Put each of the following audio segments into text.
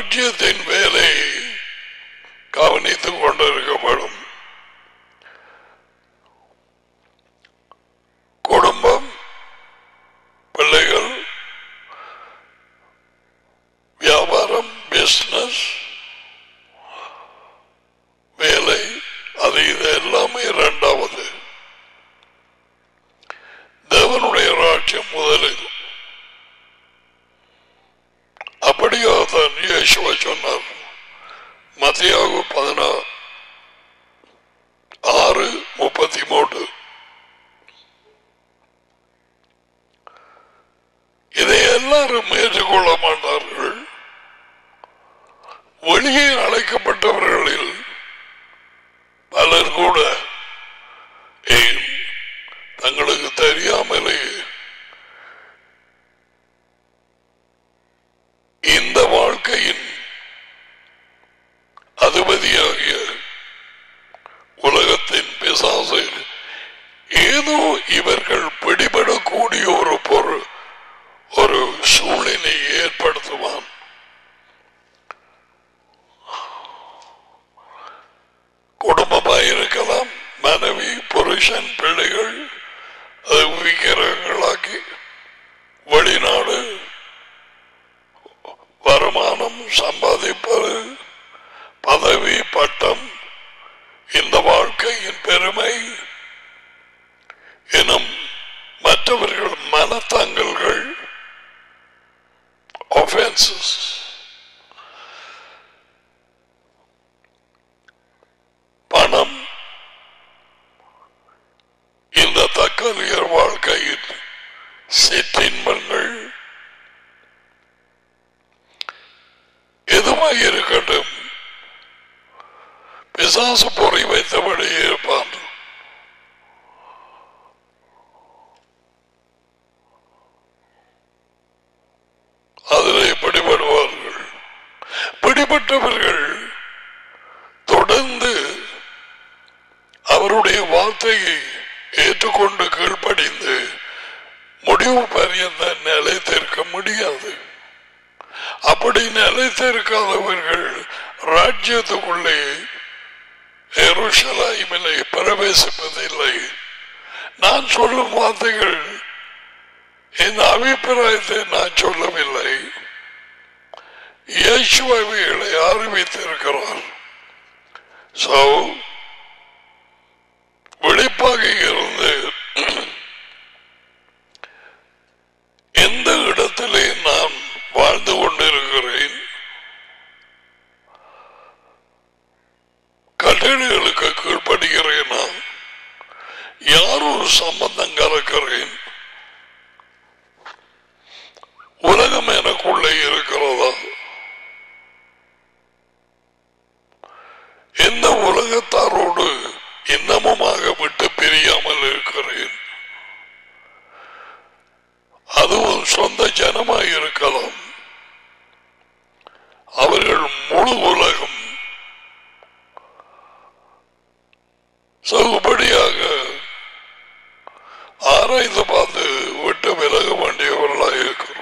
ராஜ்யத்தின் வேலை கவனித்துக் கொண்டிருக்கப்படும் குடும்பம் பிள்ளைகள் வியாபாரம் பிசினஸ் வேலை அது இது எல்லாமே இரண்டாவது தேவனுடைய ராஜ்யம் முதலில் அப்படியாகத்தான் இயேசுவ சொன்னார் மத்தியாகு பதினாறு ஆறு முப்பத்தி மூன்று இதை எல்லாரும் ஏற்றுக்கொள்ள மாட்டார்கள் வெளியே அழைக்கப்பட்டவர்களில் பலர் கூட ஏன் தங்களுக்கு தெரியாமலே இந்த வாழ்க்கையின் அதிபதியாகிய உலகத்தின் பிசாசு ஏதோ இவர்கள் பிடிபடக்கூடிய ஒரு பொருள் ஒரு சூழ்நிலை ஏற்படுத்துவான் குடும்பமாக இருக்கலாம் மனைவி புருஷன் பிள்ளைகள் அது விக்கிரகங்களாக்கி வெளிநாடு வருமானம் சம்பாதிப்பது பதவி பட்டம் இந்த வாழ்க்கையின் பெருமை எனும் மற்றவர்கள் மனத்தாங்கல்கள் offenses பணம் இந்த தக்கலியர் வாழ்க்கையில் சிற்றின்பங்கள் எதுவாக இருக்கட்டும் பிசாசு பொறி வைத்தபடி இருப்பான் அதிலே பிடிபடுவார்கள் பிடிபட்டவர்கள் தொடர்ந்து அவருடைய வார்த்தையை ஏற்றுக்கொண்டு கீழ்ப்படிந்து முடிவு பரியந்த நிலைத்திருக்க முடியாது அப்படி நிலைத்திருக்காதவர்கள் ராஜ்யத்துக்குள்ளே எருஷலாய்மிலே பிரவேசிப்பதில்லை நான் சொல்லும் வார்த்தைகள் இந்த அபிப்பிராயத்தை நான் சொல்லவில்லை இயேசுவைகளை அறிவித்திருக்கிறார் சோ விழிப்பாக இருந்து எந்த இடத்திலே நான் வாழ்ந்து கொண்டிருக்கிறேன் கட்டளைகளுக்கு கீழ்ப்படுகிறேனா யாரும் சம்பந்தம் கலக்கிறேன் உலகம் எனக்குள்ளே இருக்கிறதா எந்த உலகத்தாரோடு இன்னமுமாக விட்டு பிரியாமல் இருக்கிறேன் அதுவும் சொந்த ஜனமாய் இருக்கலாம் அவர்கள் முழு உலகம் சகுபடியாக ஆராய்ந்து பார்த்து விட்டு விலக வேண்டியவர்களாக இருக்கிறோம்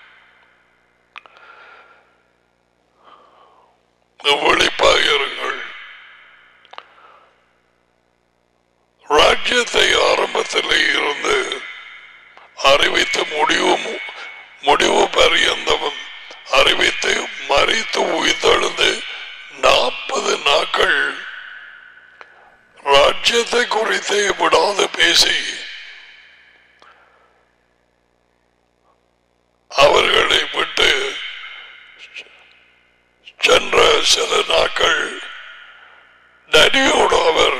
விழிப்பாக இருங்கள் ராஜ்யத்தை ஆரம்பத்தில் இருந்து அறிவித்து முடிவு முடிவு பரியந்தவன் அறிவித்து மறித்து உயிர்த்தெழுந்து நாற்பது நாட்கள் ராஜ்யத்தை குறித்து விடாது பேசி அவர்களை விட்டு சென்ற சில நாட்கள் நடியோடு அவர்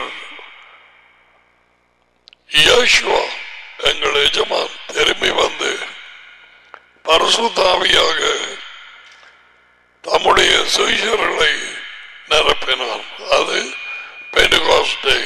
யோசுவா எங்கள் எஜமான் திரும்பி வந்து பரசுத்தாவியாக தம்முடைய சுயர்களை நிரப்பினார் அது பெண்டுகாஸ் டே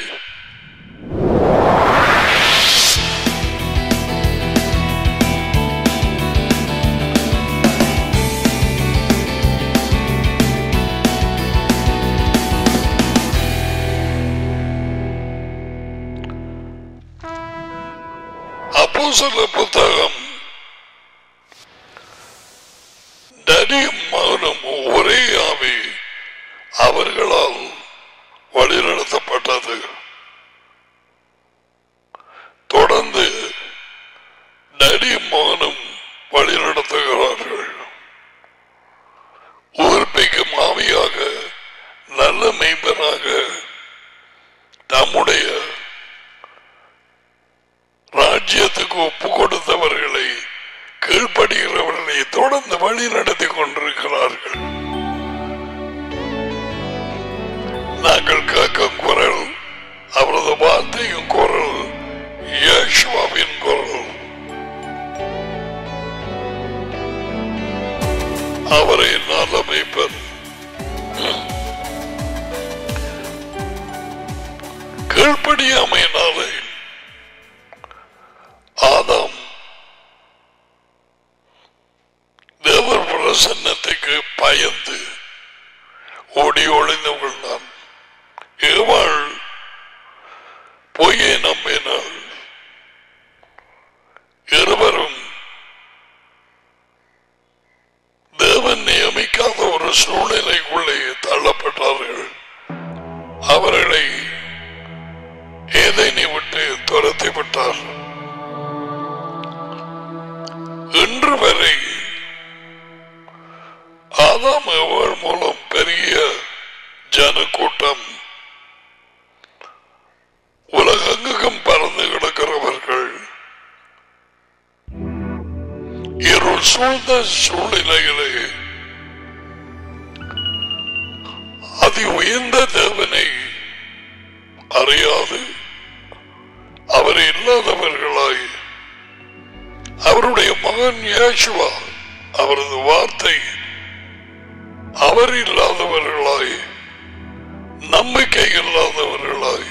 அப்போஸ்தல புத்தகம் டடியும் மகனும் ஒரே வழிநடத்துகிறார்கள் உயிர்ப்பிக்கும் ஆவியாக நல்ல மெய்ப்பனாக தம்முடைய ராஜ்யத்துக்கு ஒப்பு கொடுத்தவர்களை கீழ்ப்படுகிறவர்களை தொடர்ந்து வழி நடத்தி கொண்டிருக்கிறார்கள் நாங்கள் கேட்கும் குரல் அவரது வார்த்தையும் குரல் இயேசுவாவின் குரல் அவரை நல்ல மெய்ப்பன் கீழ்ப்படியாமையினாலே ஆதாம் தேவர் பிரசன்னத்துக்கு பயந்து ஓடி ஒளிந்து கொண்டான் ஏவாள் பொய்யை நம்பினாள் இருவரும் தேவன் நியமிக்காத ஒரு சூழ்நிலைக்குள்ளே தள்ளப்பட்டார்கள் அவர்களை ஏதேனை விட்டு துரத்தி விட்டார் இன்று வரை ஆதாம் எவள் மூலம் பெரிய ஜனக்கூட்டம் உலகெங்கும் பறந்து கிடக்கிறவர்கள் இருள் சூழ்ந்த சூழ்நிலைகளே அதி உயர்ந்த தேவனை அறியாது அவர் இல்லாதவர்களாய் அவருடைய மகன் இயேசுவா அவரது வார்த்தை அவர் இல்லாதவர்களாய் நம்பிக்கை இல்லாதவர்களாய்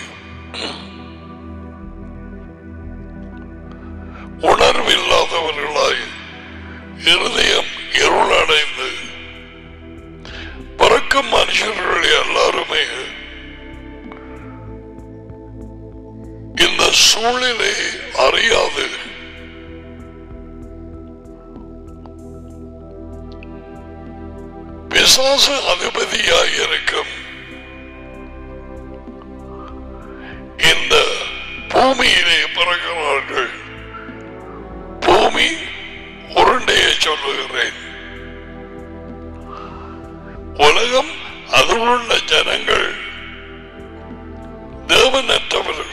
உணர்வில்லாதவர்களாய் இருதயம் இருளடைந்து பிறக்கும் மனுஷர்கள் எல்லாருமே இந்த சூழ்நிலை அறியாது பிசாசு அதிபதியாய் இருக்கும் இந்த பூமியிலே பிறக்கிறார்கள் பூமி உருண்டையை சொல்லுகிறேன் உலகம் அதில் உள்ள ஜனங்கள் தேவனற்றவர்கள்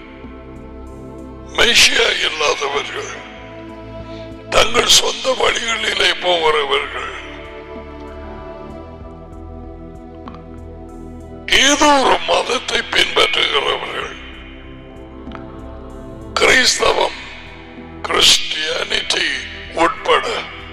மெஷியா இல்லாதவர்கள் தங்கள் சொந்த வழிகளிலே போகிறவர்கள் ஏதோ ஒரு மதத்தை பின்பற்றுகிறவர்கள் கிறிஸ்தவம் கிறிஸ்டியானிட்டி உட்பட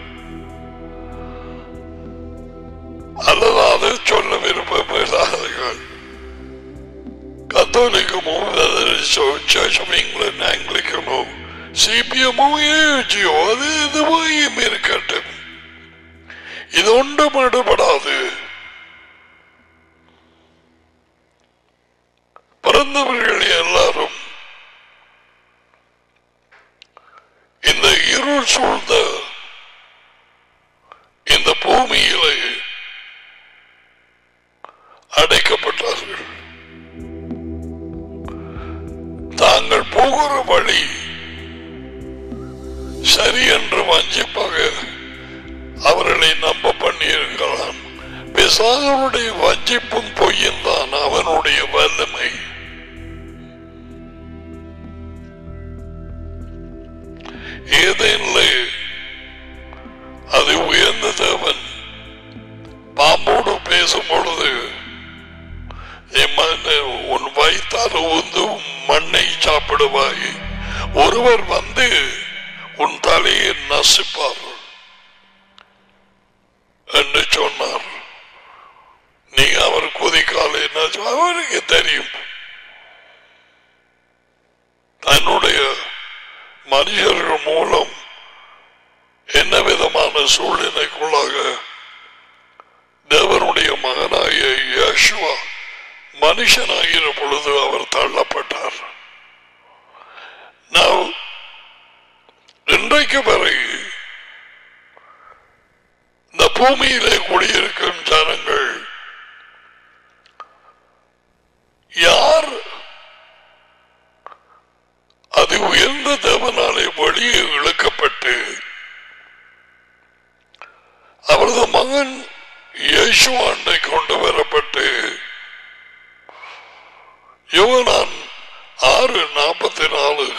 அல்லது அதை சொல்ல விருப்பமில்லாதவர்கள் கத்தோலிக்கமோ சர்ச் ஆஃப் இங்கிலாந்து ஆங்கிலிக்கனோ சிபிஎம்மோ ஏஜியோ அது எதுவாயும் இருக்கட்டும் இது ஒன்றும் ஈடுபடாது பிறந்தவர்கள் எல்லாரும் இந்த இருள் சூழ்ந்த இந்த பூமியிலே அடைக்கப்பட்டார்கள் தாங்கள் போகிற வழி சரி என்று வஞ்சிப்பாக அவர்களை நம்ப பண்ணியிருக்கிறான் பிசாசனுடைய வஞ்சிப்பும் பொய்யும் தான் அவனுடைய வல்லமை ஏதேனிலே அது உயர்ந்த தேவன் பாம்போடு பேசும் பொழுது "எம்மனே, உன் வயிற்றால் ஊந்து மண்ணை சாப்பிடுவாய் ஒருவர் வந்து உன் தலையை நசிப்பார் என்று சொன்னார் நீ அவர் குதிக்கால் என்ன சொ- அவருக்கு தெரியும் தன்னுடைய மனுஷர்கள் மூலம் என்ன விதமான சூழ்நிலைக்குள்ளாக தேவனுடைய மகனாகிய யேசுவா மனுஷனாகிற பொழுது அவர் தள்ளப்பட்டார் நான் இன்றைக்கு வரை இந்த பூமியிலே குடியிருக்கும் ஜனங்கள் யார் அது உயர்ந்த தேவனாலே வெளியே இழுக்கப்பட்டு அவரது மகன் யேசுவாண்டை கொண்டு வரப்பட்டு யோனான் ஆறு நாற்பத்தி நாலு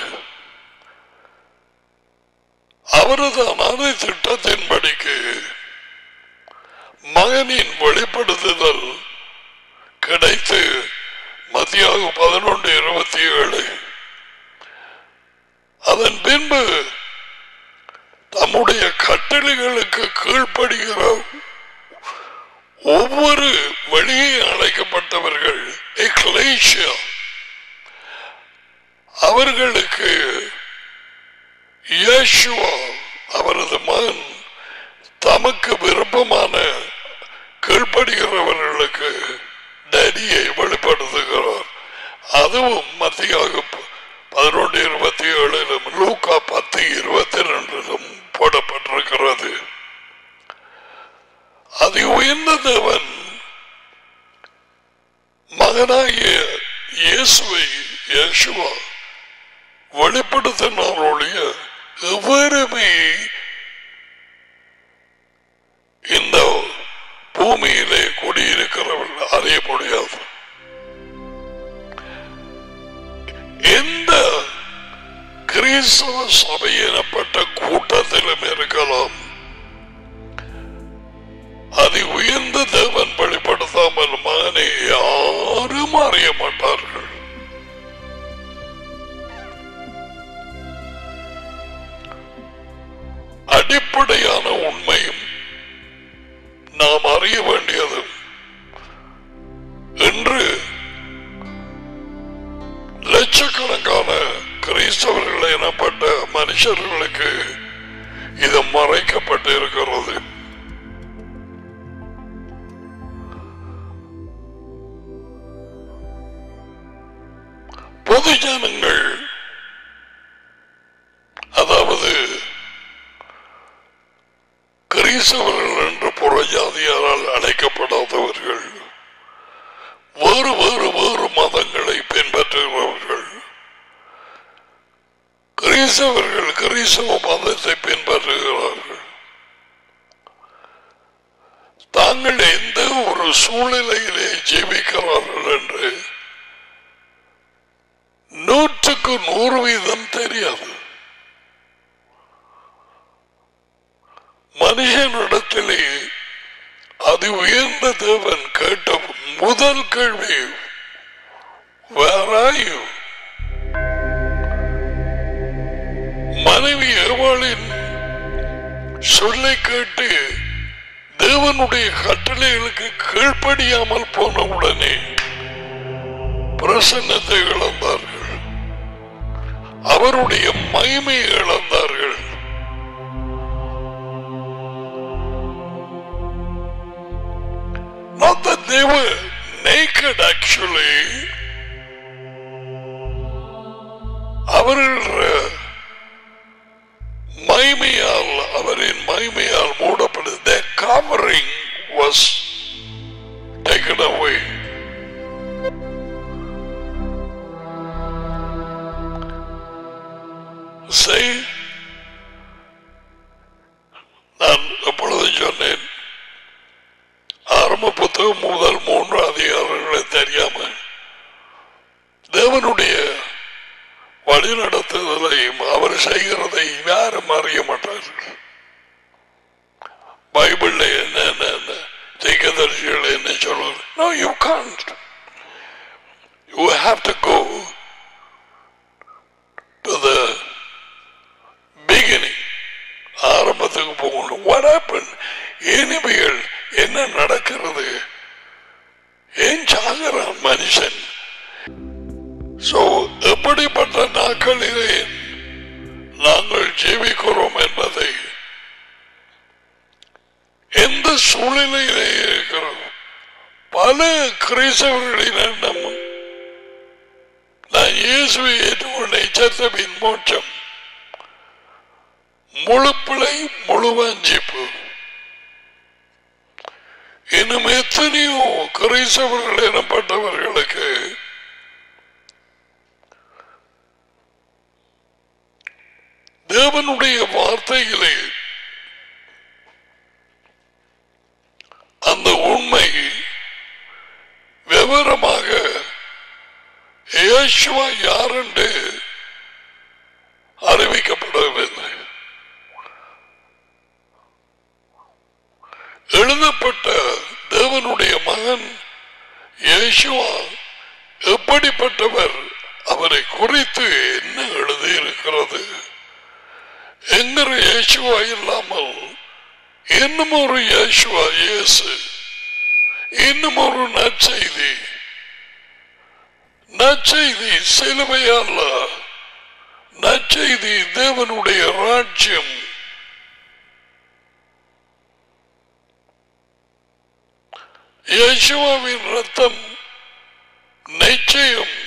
அவரது அனாதை திட்டத்தின்படிக்கு மகனின் வெளிப்படுத்துதல் கிடைத்து மத்தியாக பதினொன்று இருபத்தி ஏழு அதன் பின்பு தம்முடைய கட்டளைகளுக்கு கீழ்ப்படுகிற ஒவ்வொரு வெளியே அழைக்கப்பட்டவர்கள் எக்லேஷியா அவர்களுக்கு இயேசுவா அவரது மகன் தமக்கு விருப்பமான கீழ்ப்படுகிறவர்களுக்கு டேடியை வெளிப்படுத்துகிறார் அதுவும் மத்தியாக பதினொன்று இருபத்தி ஏழிலும் லூக்கா பத்து இருபத்தி ரெண்டிலும் போடப்பட்டிருக்கிறது அது உயர்ந்த தேவன் மகனாகிய இயேசுவை இயேசுவா வெளிப்படுத்தினாரோடைய எவருமே இந்த பூமியிலே குடியிருக்கிறவர்கள் அறிய முடியாது எந்த கிறிஸ்தவ சபை எனப்பட்ட கூட்டத்திலும் இருக்கலாம் அதை உயர்ந்த தேவன் வெளிப்படுத்தாமல் மகனை யாரும் அறிய மாட்டார்கள் அடிப்படையான உண்மையும் நாம் அறிய வேண்டியது இன்று லட்சக்கணக்கான கிறிஸ்தவர்கள் எனப்பட்ட மனுஷர்களுக்கு இது மறைக்கப்பட்டு இருக்கிறது பொது ஜனங்கள் அதாவது கிறிஸ்தவர்கள் என்று புறஜாதியாரால் அழைக்கப்படாதவர்கள் வேறு வேறு வேறு மதங்களை பின்பற்றுகிறவர்கள் கிறிஸ்தவர்கள் கிறிஸ்தவ மதத்தை பின்பற்றுகிறார்கள் தாங்கள் எந்த ஒரு சூழ்நிலையிலே ஜீவிக்கிறார்கள் என்று நூற்றுக்கு நூறு வீதம் தெரியாது மனுஷனிடத்திலே அது உயர்ந்த தேவன் கேட்ட முதல் கேள்வி வேறாயு மனைவி ஏவாளின் சொல்லை கேட்டு தேவனுடைய கட்டளைகளுக்கு கீழ்ப்படியாமல் போன உடனே பிரசன்னத்தை இழந்தார்கள் அவருடைய மகிமையை இழந்தார்கள் Not that they were naked actually. அவர்கள் மைமையால் அவரின் மைமையால் மூடப்படுது their covering was taken away say நான் எப்பொழுதும் சொன்னேன் ஆரம்ப புத்தகம் முதல் மூன்று அதிகாரங்களை தெரியாம தேவனுடைய வழி நடத்துதலையும் அவர் செய்கிறதை யாரும் அறிய மாட்டார்கள் பைபிள்ல என்ன என்ன தீக்கதரிசிகள் என்ன சொல்லுவாங்க no you can't you have to go to the beginning ஆரம்பத்துக்கு போகணும் வாட் ஹேப்பன் இனிமைகள் என்ன நடக்கிறது ஏன் சாகிறான் மனுஷன் சோ எப்படிப்பட்ட நாட்களிலே நாங்கள் ஜீவிக்கிறோம் என்பதை எந்த சூழ்நிலையிலே இருக்கிறோம் பல கிறிஸ்தவர்களின் எண்ணம் நான் இயேசுவை ஏற்றுக்கொண்ட சத்தபின் மோட்சம் முழு பிழை முழு வஞ்சிப்பு இன்னும் எத்தனையோ கிறிஸ்தவர்கள் எனப்பட்டவர்களுக்கு தேவனுடைய வார்த்தையிலே யேசுவா யாரென்று அறிவிக்கப்படவில்லை எழுதப்பட்ட தேவனுடைய மகன் இயேசுவா எப்படிப்பட்டவர் அவரை குறித்து என்ன எழுதியிருக்கிறது என்கிற இயேசுவா இல்லாமல் இன்னும் ஒரு இயேசுவா இயேசு இன்னும் ஒரு நற்செய்தி நற்செய்தி சிலுவை அல்ல நற்செய்தி தேவனுடைய ராஜ்யம் இயேசுவாவின் ரத்தம் நிச்சயம்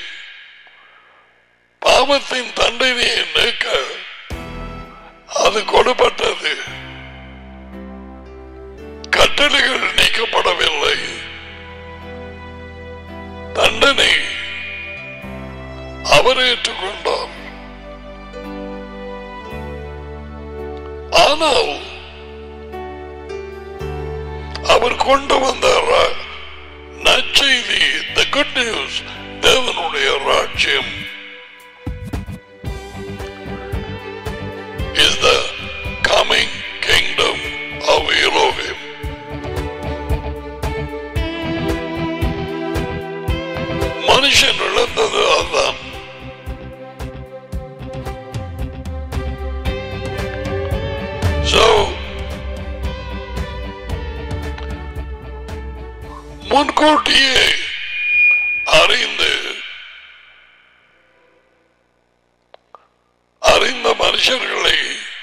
பாவத்தின் தண்டனையை நீக்க அது கொடுப்பட்டது கட்டளைகள் நீக்கப்படவில்லை தண்டனை அவர் ஏற்றுக்கொண்டார் ஆனால் அவர் கொண்டு வந்த ரா- நற்செய்தி த குட் நியூஸ் தேவனுடைய ராஜ்யம் is the coming kingdom of Elohim. மனுஷன் இழந்தது அதுதான் So, முன்கூட்டியே அறிந்து அறிந்த மனுஷர்களை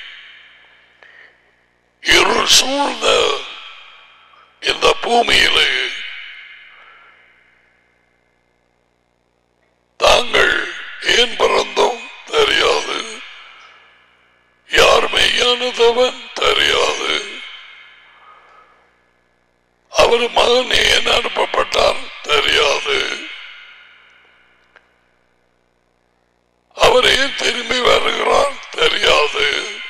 இருள் சூழ்ந்த இந்த பூமியிலே தாங்கள் ஏன் பிறந்தோம் தெரியாது யார் மெய்யானதவன் தெரியாது அவர் மகன் ஏன் அனுப்பப்பட்டார் தெரியாது அவர் ஏன் திரும்பி வருகிறார் தெரியாது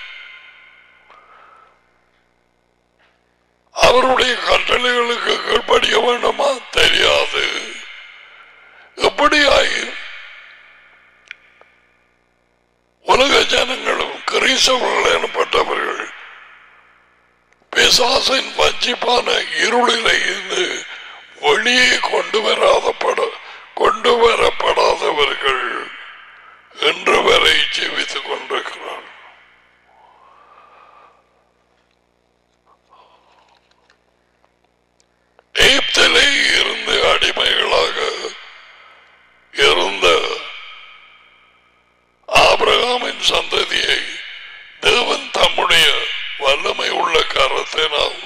அவருடைய கட்டளைகளுக்கு கீழ்ப்படிய வேண்டுமா தெரியாது எப்படியாய் உலக ஜனங்களும் கிறிஸ்தவர்கள் எனப்பட்டவர்கள் பிசாசின் வஞ்சிப்பான இருளிலே இருந்து வெளியே கொண்டு வராதப்பட கொண்டு வரப்படாதவர்கள் இன்று வரை ஜீவித்துக் கொண்டிருக்கிறார்கள் எகிப்திலே இருந்து அடிமைகளாக இருந்த ஆபிரகாமின் சந்ததியை தேவன் தம்முடைய வல்லமை உள்ள கரத்தினால்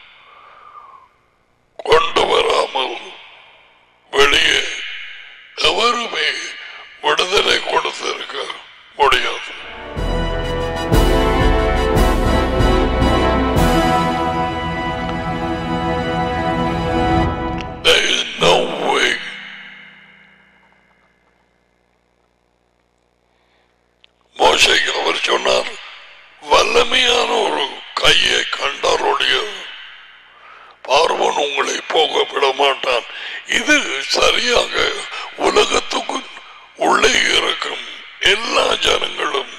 கொண்டு வராமல் வெளியே எவருமே விடுதலை கொடுத்திருக்க முடியாது There is no way. மோசைக்கு அவர் சொன்னார் வல்லமையான ஒரு கையை கண்டாருடைய பார்வன் உங்களை போக விட மாட்டான் இது சரியாக உலகத்துக்கு உள்ளே இருக்கும் எல்லா ஜனங்களும்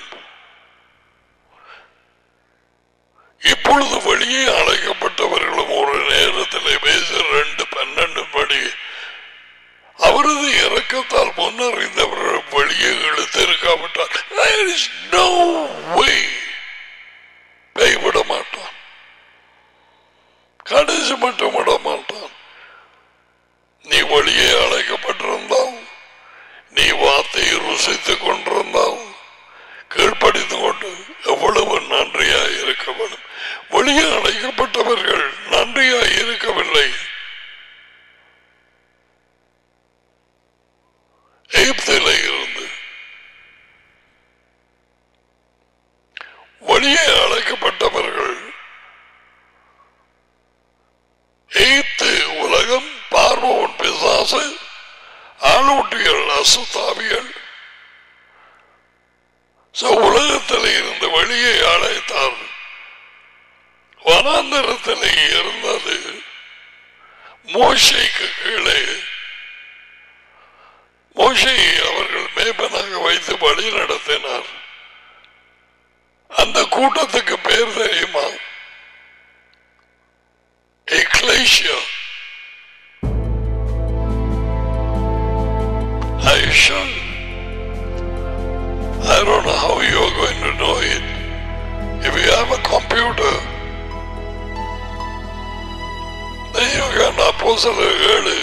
இப்பொழுது வெளியே அழைக்கப்பட்டவர்களும் ஒரு நேரத்தில் பேச ரெண்டு பன்னெண்டு படி அவரது இறக்கத்தால் முன்னறிந்தவர்கள் வெளியே இழுத்திருக்காவிட்டால் there is no way கைவிட மாட்டான் கடைசி மட்டும் விட மாட்டான் நீ வெளியே அழைக்கப்பட்டிருந்தால் நீ வார்த்தையை ருசித்துக் கொண்டிருந்தால் கீழ்ப்படிந்து கொண்டு எவ்வளவு நன்றியாய் இருக்க வேண்டும் வெளியே அழைக்கப்பட்டவர்கள் நன்றியாய் இருக்கவில்லை எகிப்திலே இருந்து வெளியே அழைக்கப்பட்டவர்கள் எகிப்து உலகம் பார்வோன் பிசாசு ஆளூட்டிகள் அசுத்தாவிகள் So, உலகத்தில் இருந்து வெளியே அழைத்தார் வனாந்தரத்தில் இருந்தது மோசைக்கு கீழே மோசையை அவர்கள் மேய்ப்பனாக வைத்து வழி நடத்தினார் அந்த கூட்டத்துக்கு பேர் தெரியுமா எக்லேஷியா I should. I don't know how you are going to know it. If you have a computer, then you can apostle ஏழு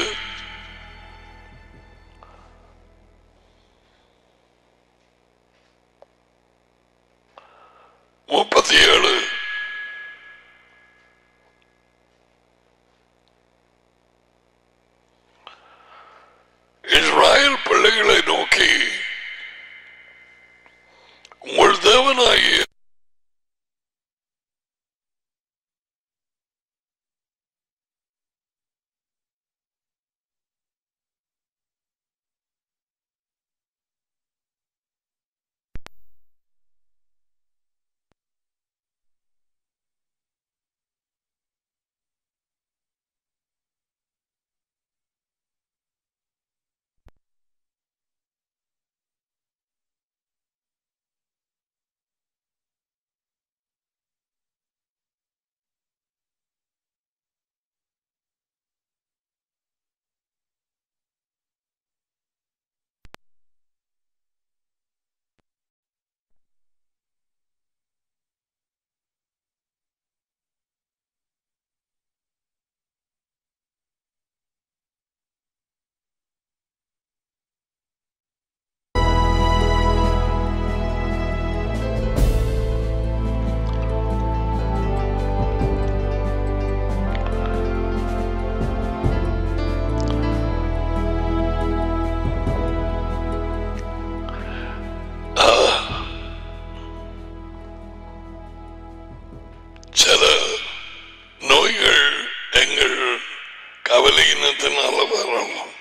முப்பத்தி ஏழு இஸ்ராயல் பிள்ளைகளை நோக்கி உங்கள் தேவனாகிய சில நோய்கள் எங்கள் கவலையினத்தினால வரலாம்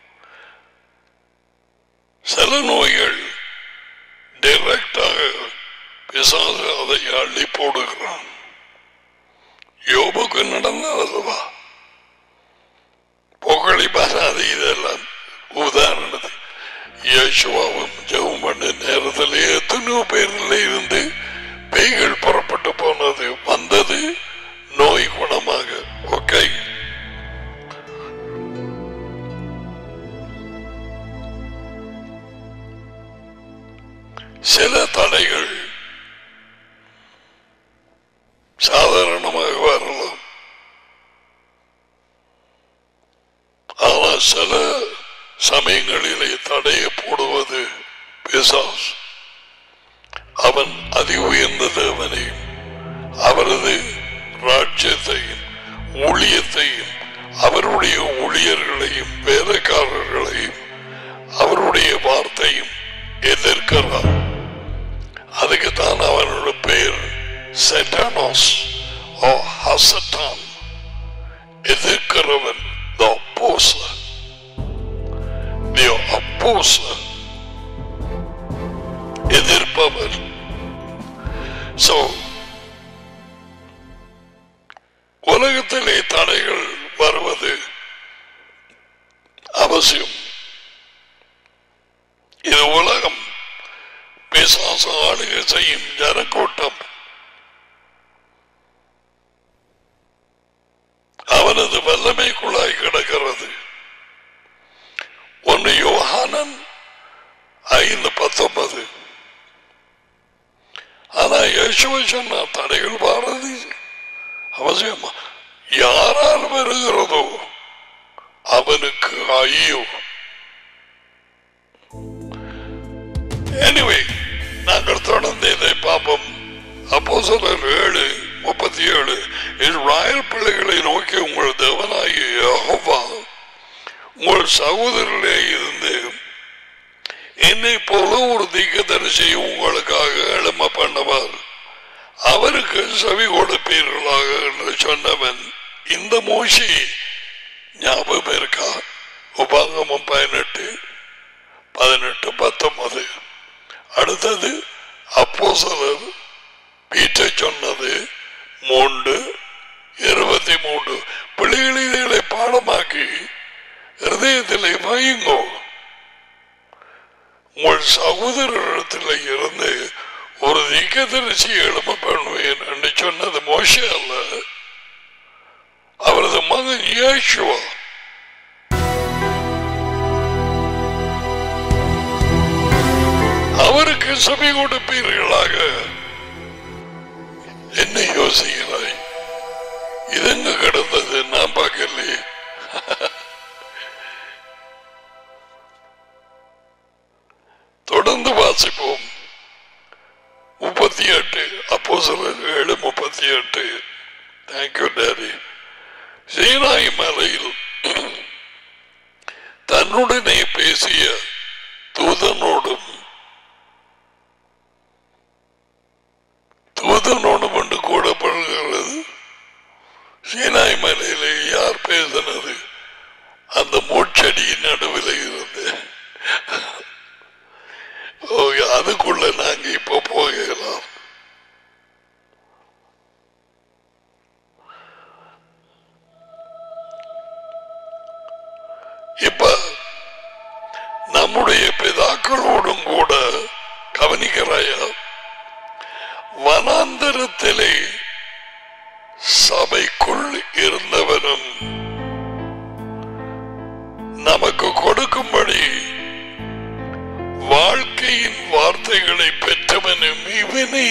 சில நோய்கள் டைரக்டாக பிசாசு அதை அள்ளி போடுகிறான் யோபுக்கு நடந்ததல்லவா புகழி பாராது இதெல்லாம் உதாரணத்துக்கு யேசுவாவும் ஜெபம் பண்ண நேரத்தில் எத்தனையோ பேரில் இருந்து பேய்கள் புறப்பட்டு போனது வந்தது நோய் குணமாக ஓகே சில தடைகள் சாதாரணமாக வரலாம் ஆனால் சில சமயங்களிலே தடையை போடுவது பிசாஸ் அவன் அதி உயர்ந்த தேவனையும் அவரது ராஜ்யத்தையும் ஊழியத்தையும் அவருடைய ஊழியர்களையும் வேலைக்காரர்களையும் அவருடைய வார்த்தையும் எதிர்க்கிறார் அதுக்கு தான் அவனோட பெயர் செட்டானோஸ் ஓ ஹசட்டான் எதிர்க்கிறவன் the opposer the opposer எதிர்ப்பவர் சோ உலகத்திலே தடைகள் வருவது அவசியம் இது உலகம் பிசாச ஆளுகை செய்யும் ஜனக்கூட்டம் அவனது வல்லமைக்குள்ளாய் கிடக்கிறது ஒன்று யோகானன் ஐந்து பத்தொன்பது ஆனா யேசுவை சொன்ன தடைகள் வாரது அவசியமா யாரால் வருகிறதோ அவனுக்கு ஐயோ எனிவே நாங்கள் தொடர்ந்து இதை பார்ப்போம் அப்போ சிலர் ஏழு முப்பத்தி ஏழு இஸ்ராயல் பிள்ளைகளை நோக்கி உங்கள் தேவனாகிய யெகோவா உங்கள் சகோதரர்களே இருந்து என்னை போல ஒரு தீர்க்கதரிசி உங்களுக்காக எழும பண்ணவர் அவருக்கு செவி கொடுப்பீர்களாக என்று சொன்னவன் இந்த மோசி ஞாபகம் இருக்கா உபாகமம் பதினெட்டு பதினெட்டு பத்தொன்பது அடுத்தது அப்போ சிலர் பீட்டை சொன்னது மூன்று இருபத்தி மூன்று பிள்ளைகளை பாடமாக்கி ஹிருதயத்திலே வையுங்கோ உங்கள் உங்கள் சகோதரத்தில் இருந்து ஒரு தீக்கதரிசி எழும பண்ணுவேன் என்று சொன்னது மோச அல்ல அவரது மகன் இயேசுவா அவருக்கு சபை கொடுப்பீர்களாக என்ன யோசிக்கிறாய் இதெங்க கிடந்தது நான் பார்க்கலையே தொடர்ந்து வாசிப்போம் முப்பத்தி எட்டு அப்போ சிலர் ஏழு முப்பத்தி எட்டு தேங்க்யூ டேடி சீனாய் மலையில் தன்னுடனே பேசிய தூதனோடும் தூதனோடும் கொண்டு கூடப்படுகிறது சீனாய் மலையிலே யார் பேசினது அந்த மூச்சடியின் நடுவில் இருந்து ஓ, அதுக்குள்ள நாங்க இப்ப போகலாம் இப்ப நம்முடைய பிதாக்களோடும் கூட கவனிக்கிறாயா வனாந்தரத்திலே சபைக்குள் இருந்தவனும் நமக்கு கொடுக்கும்படி வாழ்க்கையின் வார்த்தைகளை பெற்றவனும் இவனே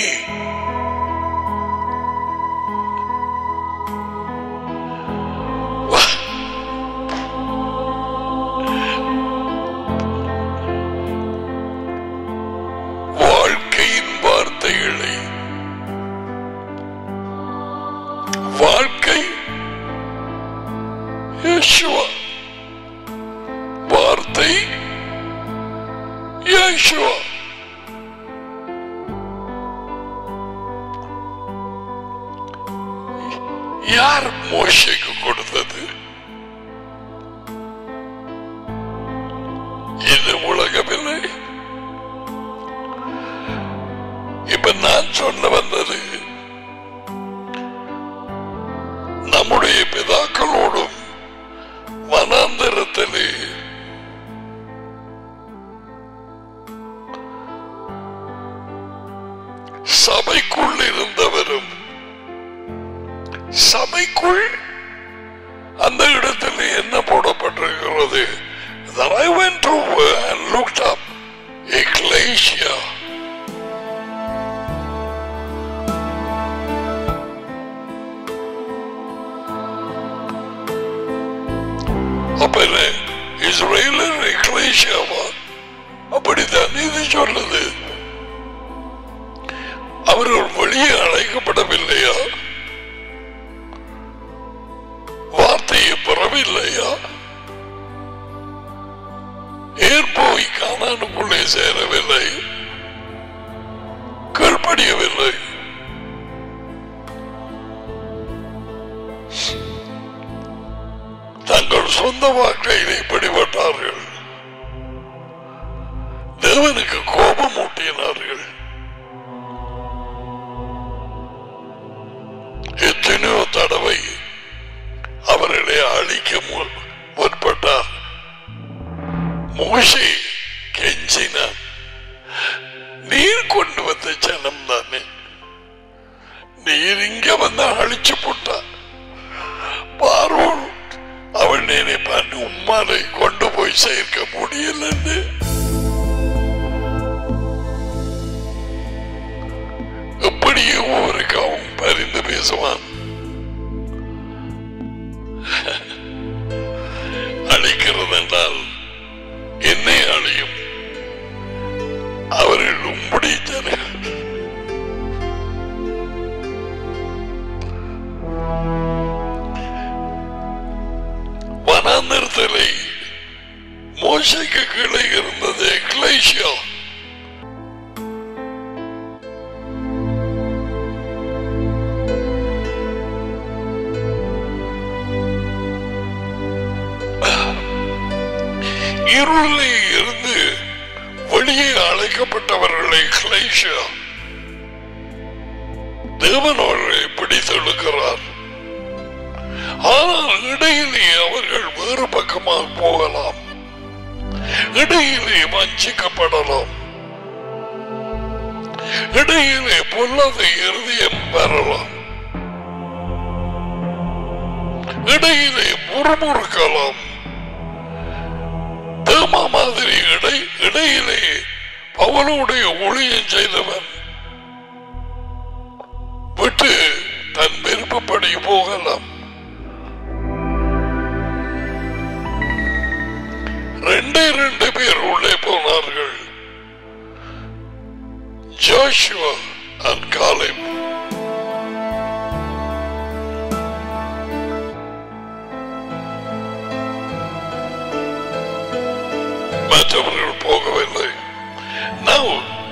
வாழ்க்கையின் வார்த்தைகளை வாழ்க்கை யேசுவா வார்த்தை யேசுவா யார் மோசைக்கு கொடுத்தது இது உலகமில்லை இப்ப நான் சொல்ல வந்தது நம்முடைய பிதாக்களோடும் வனாந்தரத்திலே சபைக்குள் இருந்தவரும் சபைக்குள் அந்த இடத்தில் என்ன போடப்பட்டிருக்கிறது That I went over and looked up Ecclesia. அப்ப என்ன இஸ்ரேலர் எக்லேஷியாவா அப்படித்தான் இது சொல்லுது அவர்கள் வெளியே அழைக்கப்படவில்லையா வார்த்தையை பெறவில்லையா ஏற்போய் காணானுக்குள்ளே சேரவில்லை கீழ்ப்படியவில்லை தங்கள் சொந்த வாழ்க்கையிலே பிடிபட்டார்கள் தேவனுக்கு கோபம் ஊட்டினார்கள் எத்தனையோ தடவை அவர்களை அழிக்க மு- முற்பட்டார் மோசே கெஞ்சினான் நீர் கொண்டு வந்த ஜனம் தானே நீர் இங்க வந்து அழிச்சு போட்டார் பார்வோன் அவன் நினைப்பான் உம்மாலை கொண்டு போய் சேர்க்க முடியலன்னு எப்படியே ஒவ்வொருக்கு அவன் பரிந்து பேசுவான் அழிக்கிறது என்றால் என்னை அழியும் அவர்கள் உம்முடைய ஜனங்கள் வனாந்திரத்திலே மோசைக்கு கீழே இருந்தது எக்லேஷியா இருளிலே இருந்து வெளியே அழைக்கப்பட்டவர்களை கிளைஷா தேவன் அவர்களை பிடித்தெடுக்கிறார் ஆனால் இடையிலே அவர்கள் வேறு பக்கமாக போகலாம் இடையிலே வஞ்சிக்கப்படலாம் இடையிலே பொல்லாத இருதயம் வரலாம் இடையிலே முறுமுறுக்கலாம் தேமா மாதிரி இடை இடையிலே பவனுடைய ஒளியம் செய்தவன் விட்டு தன் விருப்பப்படி போகலாம் ரெண்டே ரெண்டு பேர் உள்ளே போனார்கள் ஜோஷுவா அண்ட் காலிப் மற்றவர்கள் போகவில்லை Now,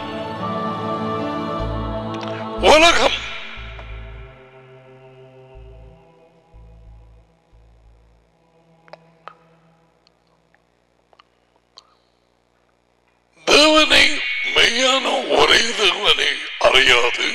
உலகம் தேவனை மெய்யான ஒரே தேவனை அறியாது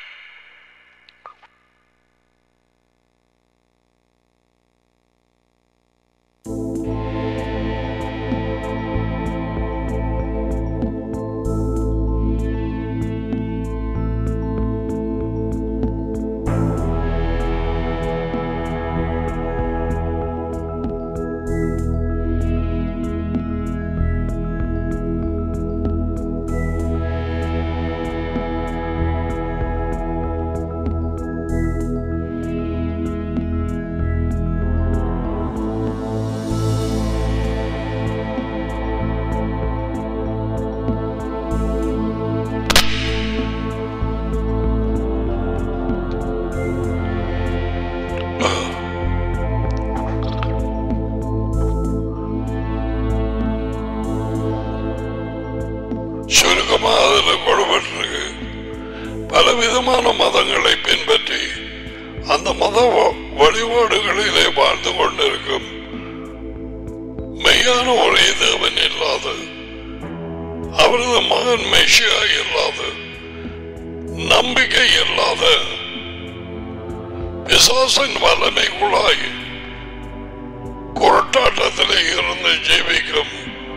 சுருக்கமாக அதில் கொடுபட்டிருக்கு பலவிதமான மதங்களை பின்பற்றி அந்த மத வ- வழிபாடுகளிலே வாழ்ந்து கொண்டிருக்கும் மெய்யான ஒரே தேவன் இல்லாத அவரது மகன் மெஷியா இல்லாத நம்பிக்கை இல்லாத பிசாசின் வல்லமைக்குள்ளாய் குரட்டாட்டத்திலே இருந்து ஜீவிக்கும்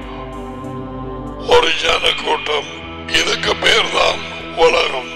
ஒரு ஜனக்கூட்டம் இதுக்கு பேர்தான் உலகம்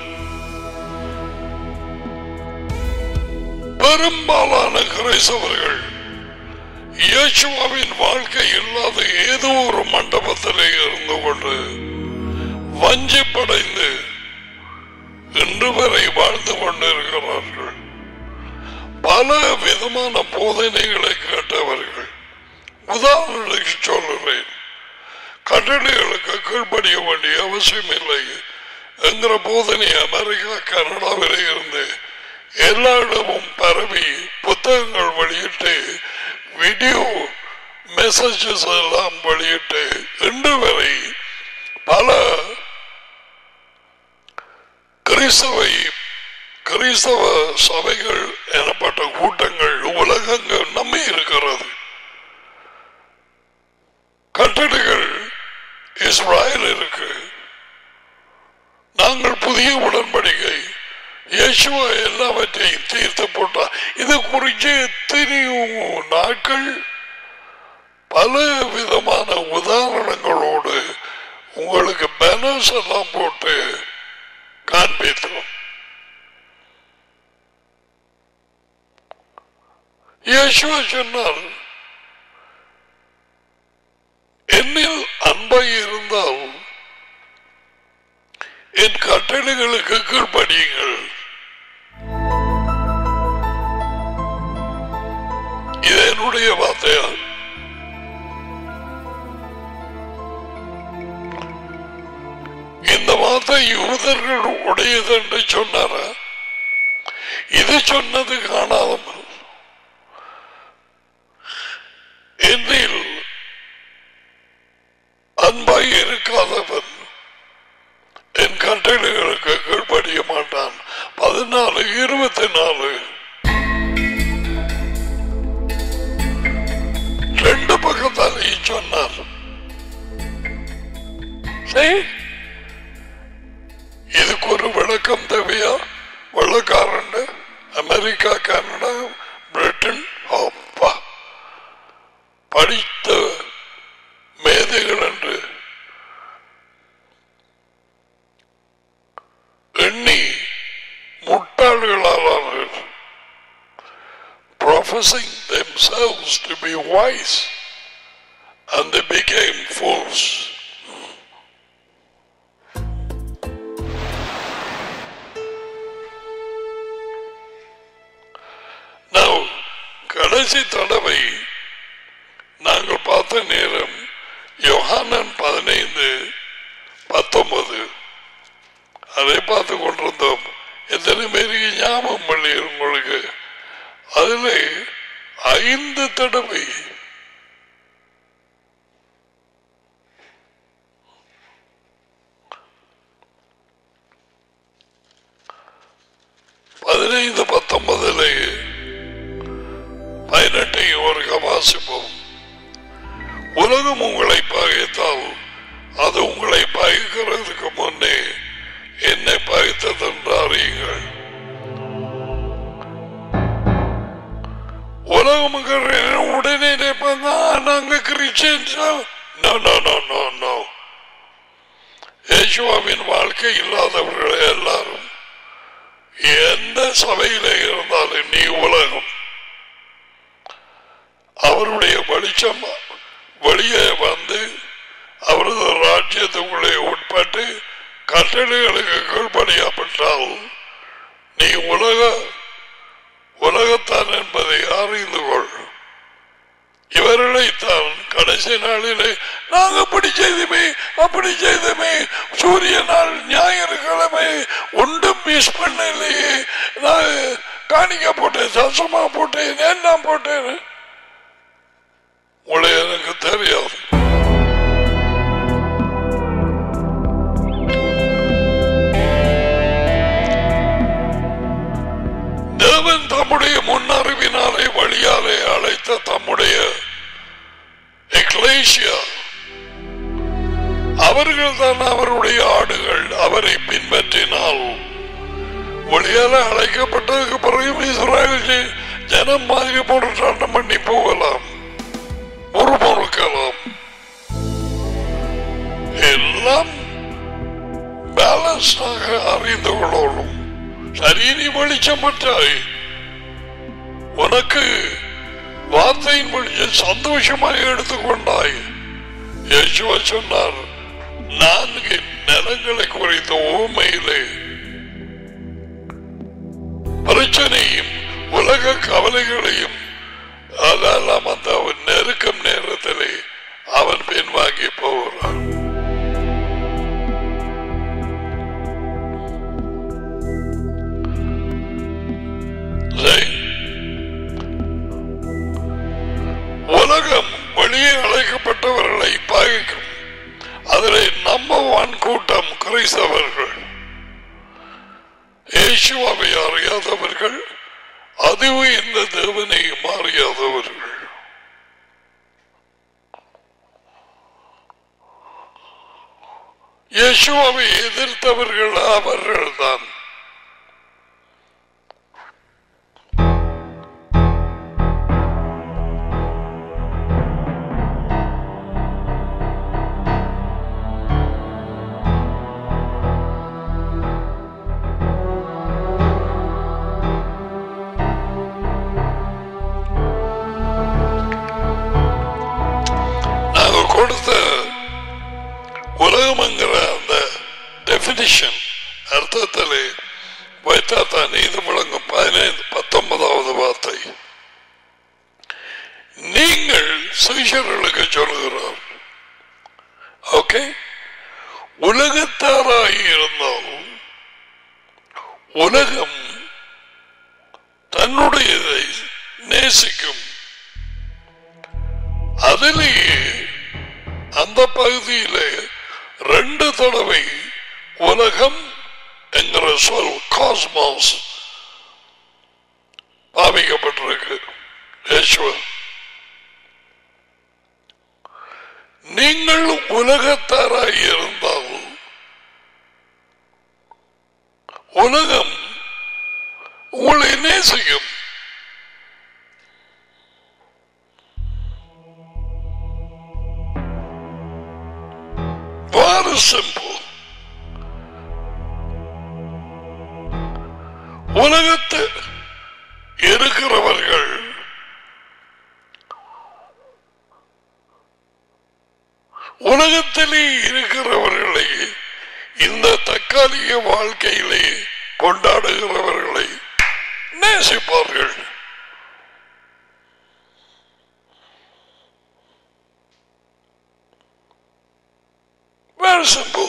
பெரும்பாலான கிரைஸ்தவர்கள் இயேசுவாவின் வாழ்க்கை இல்லாத ஏதோ ஒரு மண்டபத்திலே இருந்து கொண்டு வஞ்சிப்படைந்து இன்று வரை வாழ்ந்து கொண்டிருக்கிறார்கள் பல விதமான போதனைகளை கேட்டவர்கள் உதாரணத்துக்கு சொல்லுறேன் கட்டளைகளுக்கு கீழ்ப்படிய வேண்டிய அவசியம் இல்லை என்கிற போதனை அமெரிக்கா கனடாவிலே இருந்து எல்லா இடமும் பரவி புத்தகங்கள் வெளியிட்டு வீடியோ மெசேஜஸ் எல்லாம் வெளியிட்டு இன்று வரை பல கிறிஸ்தவை கிறிஸ்தவ சபைகள் எனப்பட்ட கூட்டங்கள் உலகங்கள் நம்பி இருக்கிறது கட்டளைகள் இஸ்ராயல் இருக்கு நாங்கள் புதிய உடன்படிக்கை இயேசுவா எல்லாவற்றையும் தீர்த்து போட்டார் இது குறித்து எத்தனையோ நாட்கள் பல விதமான உதாரணங்களோடு உங்களுக்கு பேனர்ஸ் எல்லாம் போட்டு காண்பித்தோம் இயேசுவா சொன்னார் என்னில் அன்பை இருந்தால் என் கட்டளைகளுக்கு கீழ்ப்படியுங்கள் இது என்னுடைய வார்த்தையா இந்த வார்த்தை யூதர்கள் உடையது என்று சொன்னார இது சொன்னது காணாமல் என்னில் அன்பாய் இருக்காதவன் என் கட்டளைகளுக்கு கீழ்ப்படிய மாட்டான் பதினாலு இருபத்தி நாலு ரெண்டு பக்கத்தாலையும் சொன்னார் சரி இதுக்கு ஒரு விளக்கம் தேவையா வெள்ளக்காரன் அமெரிக்கா கனடா பிரிட்டன் அப்பா படித்த மேதைகள் என்று professing themselves to be wise, and they became fools. Now, கடைசி தடவை நாங்கள் பார்த்த நேரம் யோகானன் பதினைந்து பத்தொன்பது அதை பார்த்து கொண்டிருந்தோம் எத்தனை பேருக்கு ஞாபகம் பண்ணி உங்களுக்கு அதுல ஐந்து தடவை பதினைந்து பத்தொன்பதுல பதினெட்டை ஒரு வாசிப்போம் உலகம் உங்களை பகைத்தால் அது உங்களை பகைக்கிறதுக்கு முன்னே என்னை பகைத்தது என்று அறியுங்கள் உலகம் உடனே நினைப்பாங்க "ஆ, நாங்க கிறிஸ்டியன்ஸா no no no no no யேசுவாவின் வாழ்க்கை இல்லாதவர்கள் எல்லாரும் எந்த சபையில இருந்தாலும் நீ உலகம் அவருடைய வெளிச்சம் வெளியே வந்து அவரது ராஜ்யத்துக்குள்ளே உட்பட்டு கட்டளைகளுக்கு கீழ்படியாப்பட்டால் நீ உலக உலகத்தான் என்பதை அறிந்து கொள் இவர்களைத்தான் கடைசி நாளிலே நாங்க அப்படி செய்துமே அப்படி செய்துமே சூரிய நாள் ஞாயிற்றுக்கிழமை ஒன்றும் மிஸ் பண்ணலையே நான் காணிக்க போட்டேன் சசமா போட்டேன் எல்லாம் போட்டேன் உங்களை எனக்கு தெரியாது தேவன் தம்முடைய முன்னறிவினாலே வழியாலே அழைத்த தம்முடைய எக்லேசியா அவர்கள் தான் அவருடைய ஆடுகள் அவரை பின்பற்றினால் வழியால அழைக்கப்பட்டதுக்கு பிறகு இஸ்ராயல் ஜெ- ஜனம் மாதிரி போராட்டம் பண்ணி போகலாம் ஒரு பொறுக்கலாம் எல்லாம் பேலன்ஸ்டாக அறிந்து கொள்ளணும் சரி நீ வெளிச்சமற்றாய் உனக்கு வார்த்தையின் வெளிச்சம் சந்தோஷமாக எடுத்துக்கொண்டாய் யேசுவா சொன்னார் நான்கு நிலங்களை குறித்த ஊமையிலே பிரச்சனையும் உலக கவலைகளையும் அதெல்லாம் அந்த அவன் நெருக்கம் நேரத்திலே அவன் பின்வாங்கி போகிறான் சரி. உலகம் வெளியே அழைக்கப்பட்டவர்களை பகைக்கும் அதிலே நம்பர் ஒன் கூட்டம் கிறிஸ்தவர்கள் இயேசுவை அறியாதவர்கள் அதுவும் இந்த தேவனை அறியாதவர்கள் இயேசுவை எதிர்த்தவர்கள் அவர்கள்தான் நாங்க கொடுத்த உலகம்ங்கிற அந்த டெபினிஷன் அர்த்தத்தில் வைத்தாத்தான் இது முழங்கும் பதினைந்து பத்தொன்பதாவது வார்த்தை நீங்கள் சிஷர்களுக்கு சொல்லுகிறார் ஓகே உலகத்தாராகி இருந்தாலும் உலகம் தன்னுடையதை நேசிக்கும் அதிலேயே அந்த பகுதியிலே ரெண்டு தடவை உலகம் என்கிற சொல் காஸ்மாஸ் பாவிக்கப்பட்டிருக்கு யேசுவர் நீங்கள் உலகத்தாராய் இருந்தால் உலகம் உங்களை நேசிக்கும் Very simple. உலகத்து இருக்கிறவர்கள் உலகத்திலே இருக்கிறவர்களை இந்த தற்காலிக வாழ்க்கையிலே கொண்டாடுகிறவர்களை நேசிப்பார்கள் Very simple.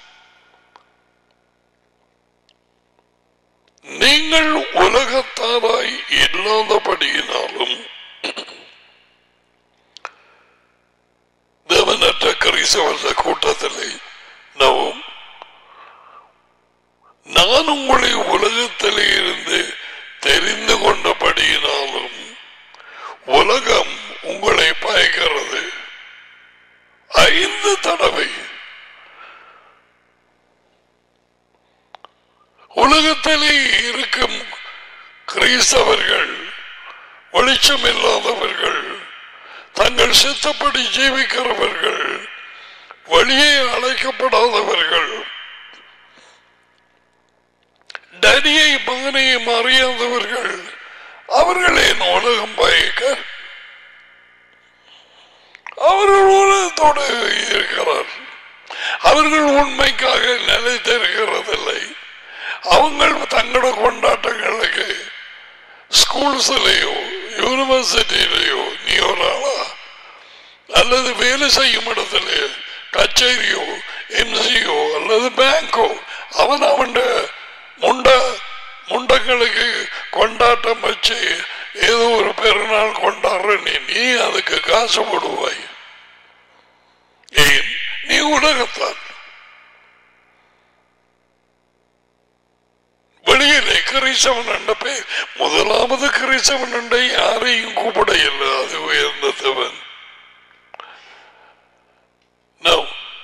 நீங்கள் உலகத்தாராய் இல்லாதபடியினாலும் தேவனற்ற கிறிஸ்தவ கூட்டத்திலே நவும் நான் உங்களை உலகத்திலே இருந்து தெரிந்து கொண்டபடியினாலும் உலகம் உங்களை பயக்கிறது ஐந்து தடவை உலகத்திலே இருக்கும் கிறிஸ்தவர்கள் வெளிச்சம் இல்லாதவர்கள் தங்கள் சித்தப்படி ஜீவிக்கிறவர்கள் வழியே அழைக்கப்படாதவர்கள் டடியை மகனையும் அறியாதவர்கள் அவர்களே உலகம் பயக்க அவர்கள் உலகத்தோடு இருக்கிறார் அவர்கள் உண்மைக்காக நிலைத்திருக்கிறதில்லை அவங்க தங்களோட கொண்டாட்டங்களுக்கு ஸ்கூல்ஸ்லயோ யூனிவர்சிட்டியிலையோ நீ ஒரு ஆளா அல்லது வேலை செய்யும் இடத்துல கச்சேரியோ எம்சியோ அல்லது பேங்கோ அவன் அவன் முண்ட முண்டங்களுக்கு கொண்டாட்டம் வச்சு ஏதோ ஒரு பெருநாள் கொண்டாடுற நீ நீ அதுக்கு காசு போடுவாய் ஏன் நீ உலகத்தான் வெளியிலே கிறிஸ்தவன் என்ற பெயர் முதலாவது கிறிஸ்தவன் என்ற யாரையும் கூப்பிட இல்லை அது உயர்ந்தவன் No.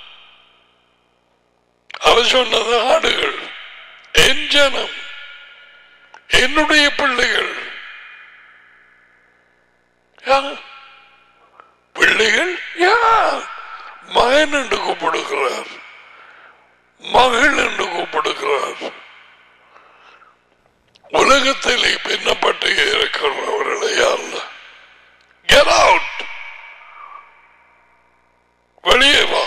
அவர் சொன்னது ஆடுகள் என் ஜனம் என்னுடைய பிள்ளைகள் யார்? பிள்ளைகள் யார் மகன் என்று கூப்பிடுகிறார் மகள் என்று கூப்பிடுகிறார் உலகத்திலே பின்னப்பட்டு இருக்கிறவர்களை அல்ல கெட் அவுட் வெளியே வா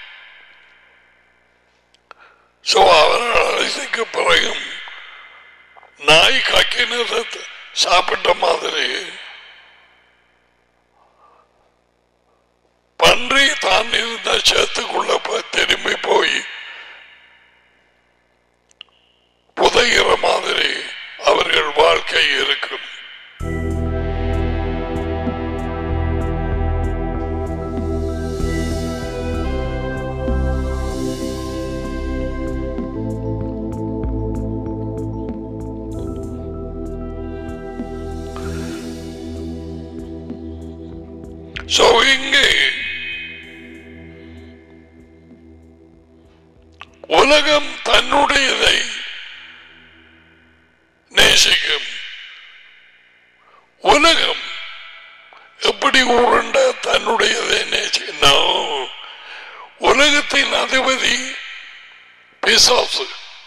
சோ அவர்கள் அழைத்துக்கு பிறகும் நாய் கக்கினதை சாப்பிட்ட மாதிரி பன்றி தான் இருந்த சேத்துக்குள்ள போய் திரும்பி போய் புதைகிற மாதிரி அவர்கள் வாழ்க்கை இருக்கும் So இங்கே உலகம் தன்னுடையதை நேசிக்கும் உலகம் எப்படி உருண்ட தன்னுடையதை நேசிக்கும் No. உலகத்தின் அதிபதி பிசாசு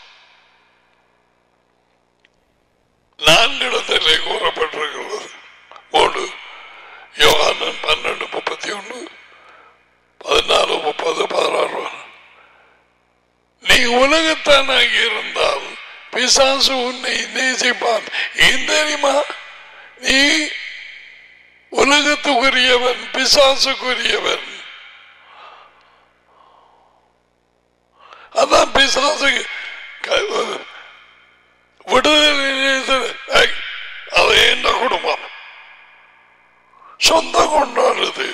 நான்கு இடத்திலே கூறப்பட்டிருக்கிறது மூணு யோகானன் பன்னெண்டு முப்பத்தி ஒன்று பதினாலு முப்பது பதினாறு நீ உலகத்தானாக இருந்தால் பிசாசு உன்னை நேசிப்பான் ஏன் தெரியுமா நீ உலகத்துக்குரியவன் பிசாசுக்குரியவன் அதான் பிசாசு க- விடுதலை ஏய், அது என்ன குடும்பம் சொந்த கொண்டாடுது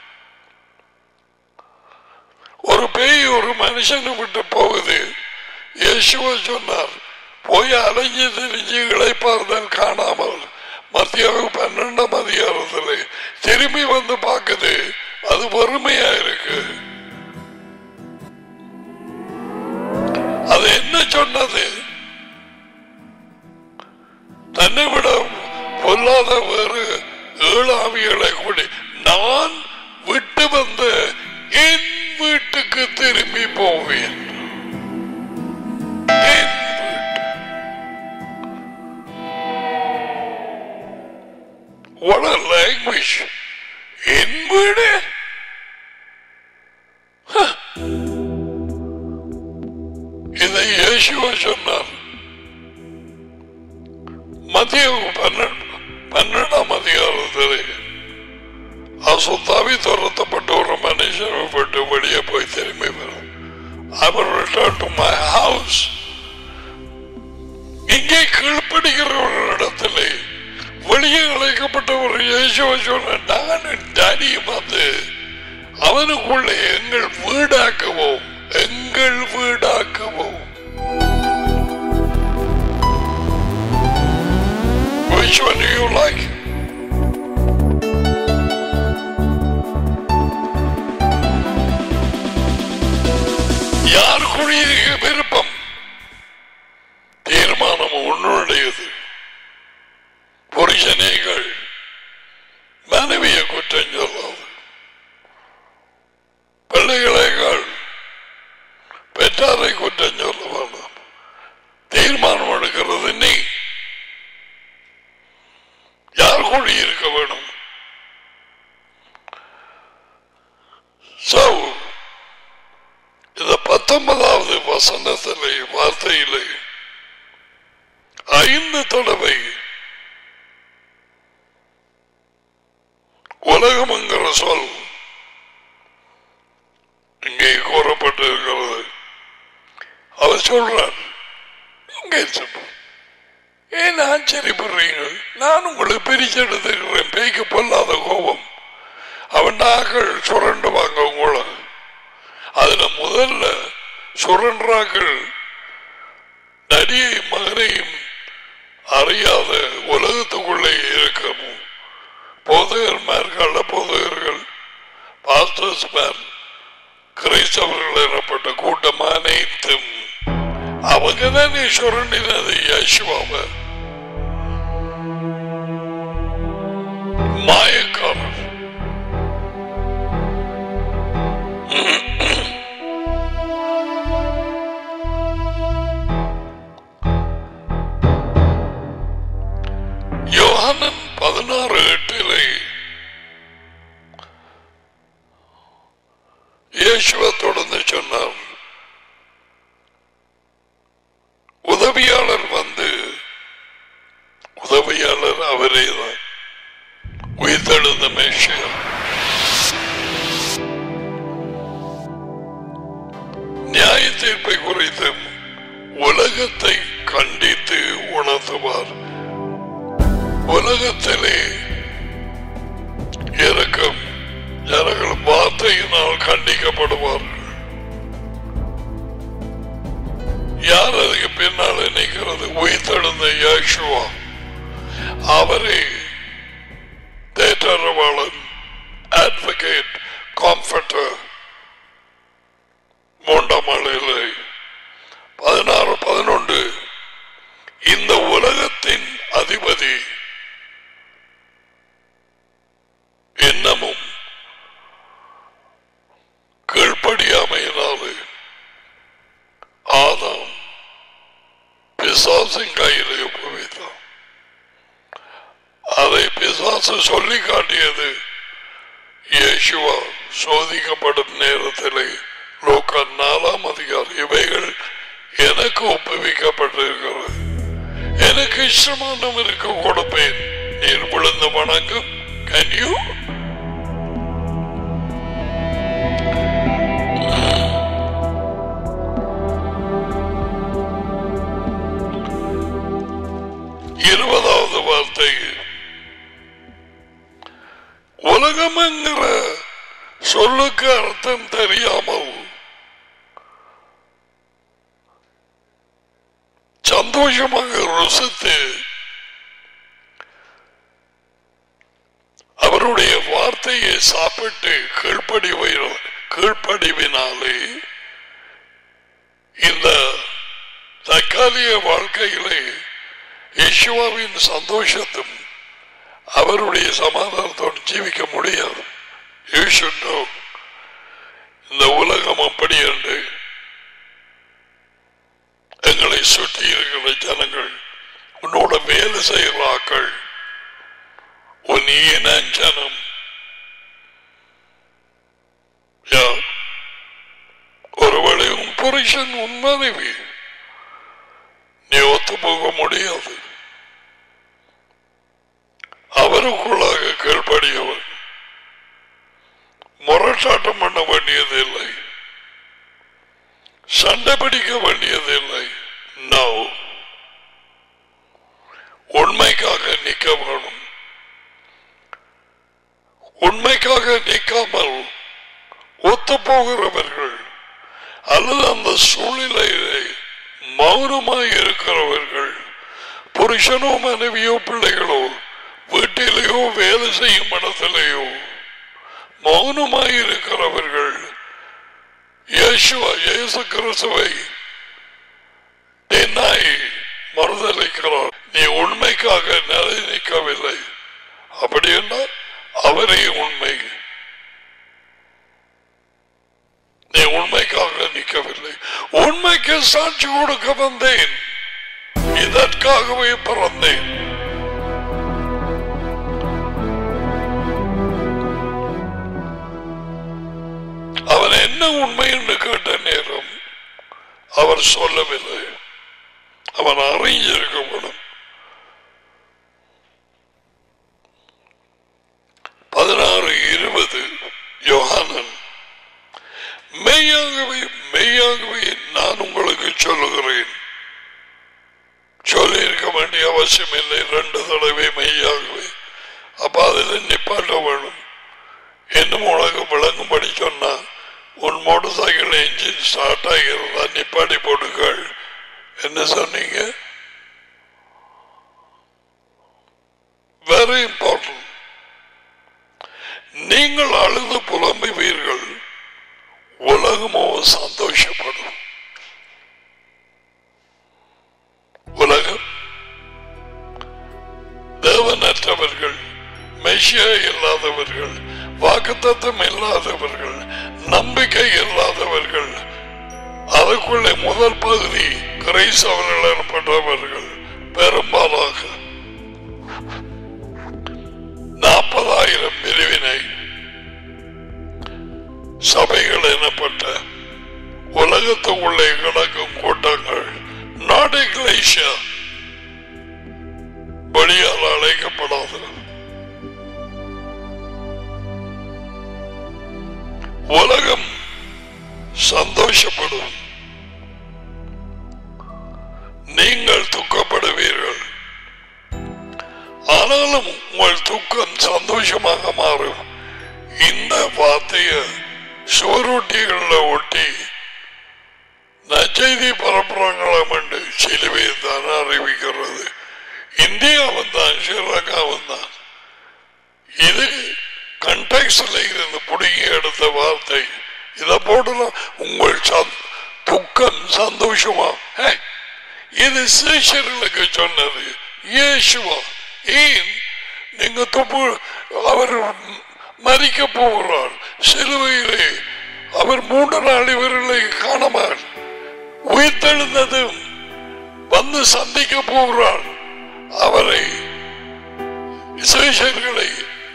ஒரு பேய் ஒரு மனுஷனை விட்டு போகுது இயேசுவ சொன்னார் போய் அலைஞ்சு திரிஞ்சு இழைப்பார்தல் காணாமல் மத்தியானம் பன்னெண்டாம் அதிகாரத்தில் திரும்பி வந்து பார்க்குது அது வறுமையா இருக்கு அது என்ன சொன்னது தன்னை விட பொல்லாத வேறு ஏழாவிகளை கூடி நான் விட்டு வந்த என் வீட்டுக்கு திரும்பி போவேன் என் வீட்டு. What a language. என் வீடு இயேசுவ சொன்னார் மத்திய பன்னெண்டு பன்னெண்டாம் அதிகாரத்திலே அசுத்தாவி துரத்தப்பட்ட ஒரு மனுஷன் விட்டு வெளியே போய் திரும்பி வரும் அவர் ரிட்டர்ன் டு மை ஹவுஸ் இங்கே கீழ்ப்படுகிறவர்களிடத்திலே வெளியே அழைக்கப்பட்ட ஒரு இயேசுவை சொன்ன நானும் டாடியும் வந்து அவனுக்குள்ளே எங்கள் வீடாக்குவோம் எங்கள் வீடாக்குவோம் Which one do you like? யார் குடியிருக்க விருப்பம் தீர்மானம் உன்னுடையது புருஷனேகள் மனைவிய குற்றம் சொல்லாது பிள்ளைகளேகள் பெற்றாரை குற்றம் சொல்ல வேண்டாம் தீர்மானம் எடுக்கிறது நீ யார் குடியிருக்க வேணும் So, இந்த பத்தொன்பதாவது வசனத்திலே வார்த்தையிலே ஐந்து தடவை உலகம் என்கிற சொல் இங்கே கூறப்பட்டிருக்கிறது அவர் சொல்றார் இங்கே சொல்லு. ஏன் ஆச்சரியப்படுறீங்க நான் உங்களை பிரிச்செடுத்துக்கிறேன் பேய்க்கு பொல்லாத கோபம் அவன் நாக்கள் சுரண்டுவாங்க உங்களை அதுல முதல்ல சுரன்றாக்கள் நடிகை மகனையும் அறியாத உலகத்துக்குள்ளே இருக்கும் போதகர்மார் கள்ள போதகர்கள் பாஸ்டர்ஸ் மேன் கிறிஸ்தவர்கள் எனப்பட்ட கூட்டம் அனைத்தும் அவங்க தான் சுரண்டினது யசுவாவை மாயக்காரர் யோகானன் பதினாறு எட்டிலே இயேசுவ தொடர்ந்து சொன்னார் உதவியாளர் வந்து உதவியாளர் அவரே தான் உயிர்த்தெழுந்த மேஷியர் நியாய தீர்ப்பை குறித்து உலகத்தை கண்டித்து உணர்த்துவார் உலகத்திலே இருக்கும் ஜனங்கள் வார்த்தையினால் கண்டிக்கப்படுவார்கள் யார் அதுக்கு பின்னால் நிற்கிறது உயிர்த்தெழுந்த யாஷுவா அவரே தேற்றரவாளன் அட்வொகேட் காம்ஃபர்டர் மூன்றாம் ஆளிலே பதினாறு பதினொன்று இந்த உலகத்தின் அதிபதி இன்னமும் கீழ்ப்படியாமையினாலே ஆதாம் பிசாசின் கையிலே ஒப்புவித்தான் அதை பிசாசு சொல்லி காட்டியது இயேசுவா சோதிக்கப்படும் நேரத்திலே லோக்க நாலாம் அதிகாரம் இவைகள் எனக்கு ஒப்புவிக்கப்பட்டிருக்கிறது எனக்கு இஷ்டமானம் இருக்க கொடுப்பேன் நீர் விழுந்து வணங்கும் கேன் யூ இருபதாவது வார்த்தை உலகம் என்கிற சொல்லுக்கு அர்த்தம் தெரியாமல் சந்தோஷமாக ருசித்து அவருடைய வார்த்தையை சாப்பிட்டு கீழ்ப்படிவை கீழ்ப்படிவினாலே இந்த தற்காலிக வாழ்க்கையிலே யேசுவாவின் சந்தோஷத்தும் அவருடைய சமாதானத்தோடு ஜீவிக்க முடியாது You should know. இந்த உலகம் அப்படி என்று எங்களை சுற்றி இருக்கிற ஜனங்கள் உன்னோட வேலை செய்கிற ஆக்கள் உன் இன ஜனம் யா, ஒருவேளை உன் புருஷன் உன் மனைவி ஒத்து போக முடியாது அவருக்குள்ளாக கீழ்படியவர் முரட்டாட்டம் பண்ண வேண்டியதில்லை சண்டை பிடிக்க வேண்டியதில்லை நோ உண்மைக்காக நிற்க வேணும் உண்மைக்காக நிற்காமல் ஒத்து போகிறவர்கள் அல்லது அந்த சூழ்நிலையிலே மௌனமாய் இருக்கிறவர்கள் புருஷனோ மனைவியோ பிள்ளைகளோ வீட்டிலேயோ வேலை செய்யும் இடத்திலேயோ மௌனமாய் இருக்கிறவர்கள் இயேசுவா இயேசு கிறிஸ்துவை நாய் மறுதளிக்கிறார் நீ உண்மைக்காக நிலை நிற்கவில்லை அப்படி என்றால் அவரே உண்மை நீ உண்மைக்காக நிற்கவில்லை உண்மைக்கு சாட்சி கொடுக்க வந்தேன் இதற்காகவே பிறந்தேன் அவன் என்ன உண்மை என்று கேட்ட நேரம் அவர் சொல்லவில்லை அவன் அறிஞ்சிருக்க வேண்டும் பதினாறு இருபது யோகானன் மெய்யாகவே மெய்யாகவே நான் உங்களுக்கு சொல்லுகிறேன் சொல்லி இருக்க வேண்டிய அவசியம் இல்லை ரெண்டு தடவை மெய்யாகவே அப்ப அதில் நிப்பாட்ட வேணும் இன்னும் உனக்கு விளங்கும்படி சொன்னா உன் மோட்டர் சைக்கிள் என்ஜின் ஸ்டார்ட் ஆகிறதா நிப்பாட்டி போட்டுக்கள் என்ன சொன்னீங்க வெரி இம்பார்ட்டன்ட் நீங்கள் அழுது புலம்புவீர்கள் உலகமோ சந்தோஷப்படும் உலகம் தேவனற்றவர்கள் மெஷியா இல்லாதவர்கள் வாக்குத்தத்தம் இல்லாதவர்கள் நம்பிக்கை இல்லாதவர்கள் அதுக்குள்ளே முதல் பகுதி கிரைசவர்கள் எனப்பட்டவர்கள் பெரும்பாலாக நாற்பதாயிரம் பிரிவினை சபைகள் எனப்பட்ட உலகத்துக்குள்ளே கிடக்கும் கூட்டங்கள் நாட் இங்கிலீஷியா வெளியால் அழைக்கப்படாது உலகம் சந்தோஷப்படும் நீங்கள் துக்கப்படுவீர்கள் ஆனாலும் உங்கள் துக்கம் சந்தோஷமாக மாறும் இந்த வார்த்தைய சுவரொட்டிகள்ல ஒட்டி நச்செய்தி பரப்புறாங்களாம் என்று சிலுவை தான் அறிவிக்கிறது இந்தியாவும் தான் ஸ்ரீலங்காவும் தான் இது கண்டெக்ஸ்ல இருந்து புடுங்கி எடுத்த வார்த்தை இதை போடலாம் உங்கள் சந்- துக்கம் சந்தோஷமா ஹே, இது சீஷர்களுக்கு சொன்னது இயேசுவா ஏன் நீங்க துப்பு அவர் மறிக்க போகிறார் சிலுவையிலே அவர் மூன்று நாள் இவர்களை காணமார் உயிர்த்தெழுந்ததும் வந்து சந்திக்க போகிறார் அவரை சீஷர்களை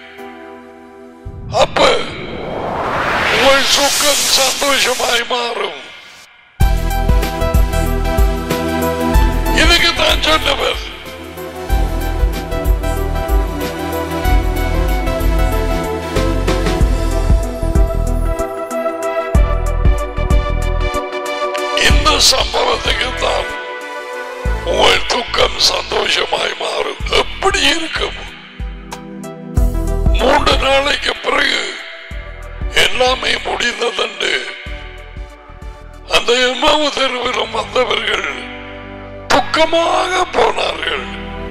அப்ப உங்கள் சுக்கம் சந்தோஷமாய் மாறும் இதுக்கு தான் சொன்னவர் இந்த சம்பவத்துக்கு தான் உங்கள் துக்கம் சந்தோஷமாய் மாறும் எப்படி இருக்கும் மூன்று நாளைக்கு பிறகு எல்லாமே முடிந்ததென்று அந்த எம்மாவு தெருவிலும் வந்தவர்கள் துக்கமாக போனார்கள்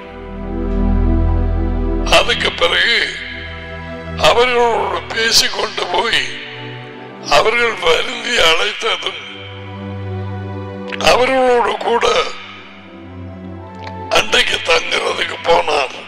அதுக்கு பிறகு அவர்களோடு பேசிக்கொண்டு போய் அவர்கள் வருந்தி அழைத்ததும் அவர்களோடு கூட அன்றைக்கு தங்குறதுக்கு போனார்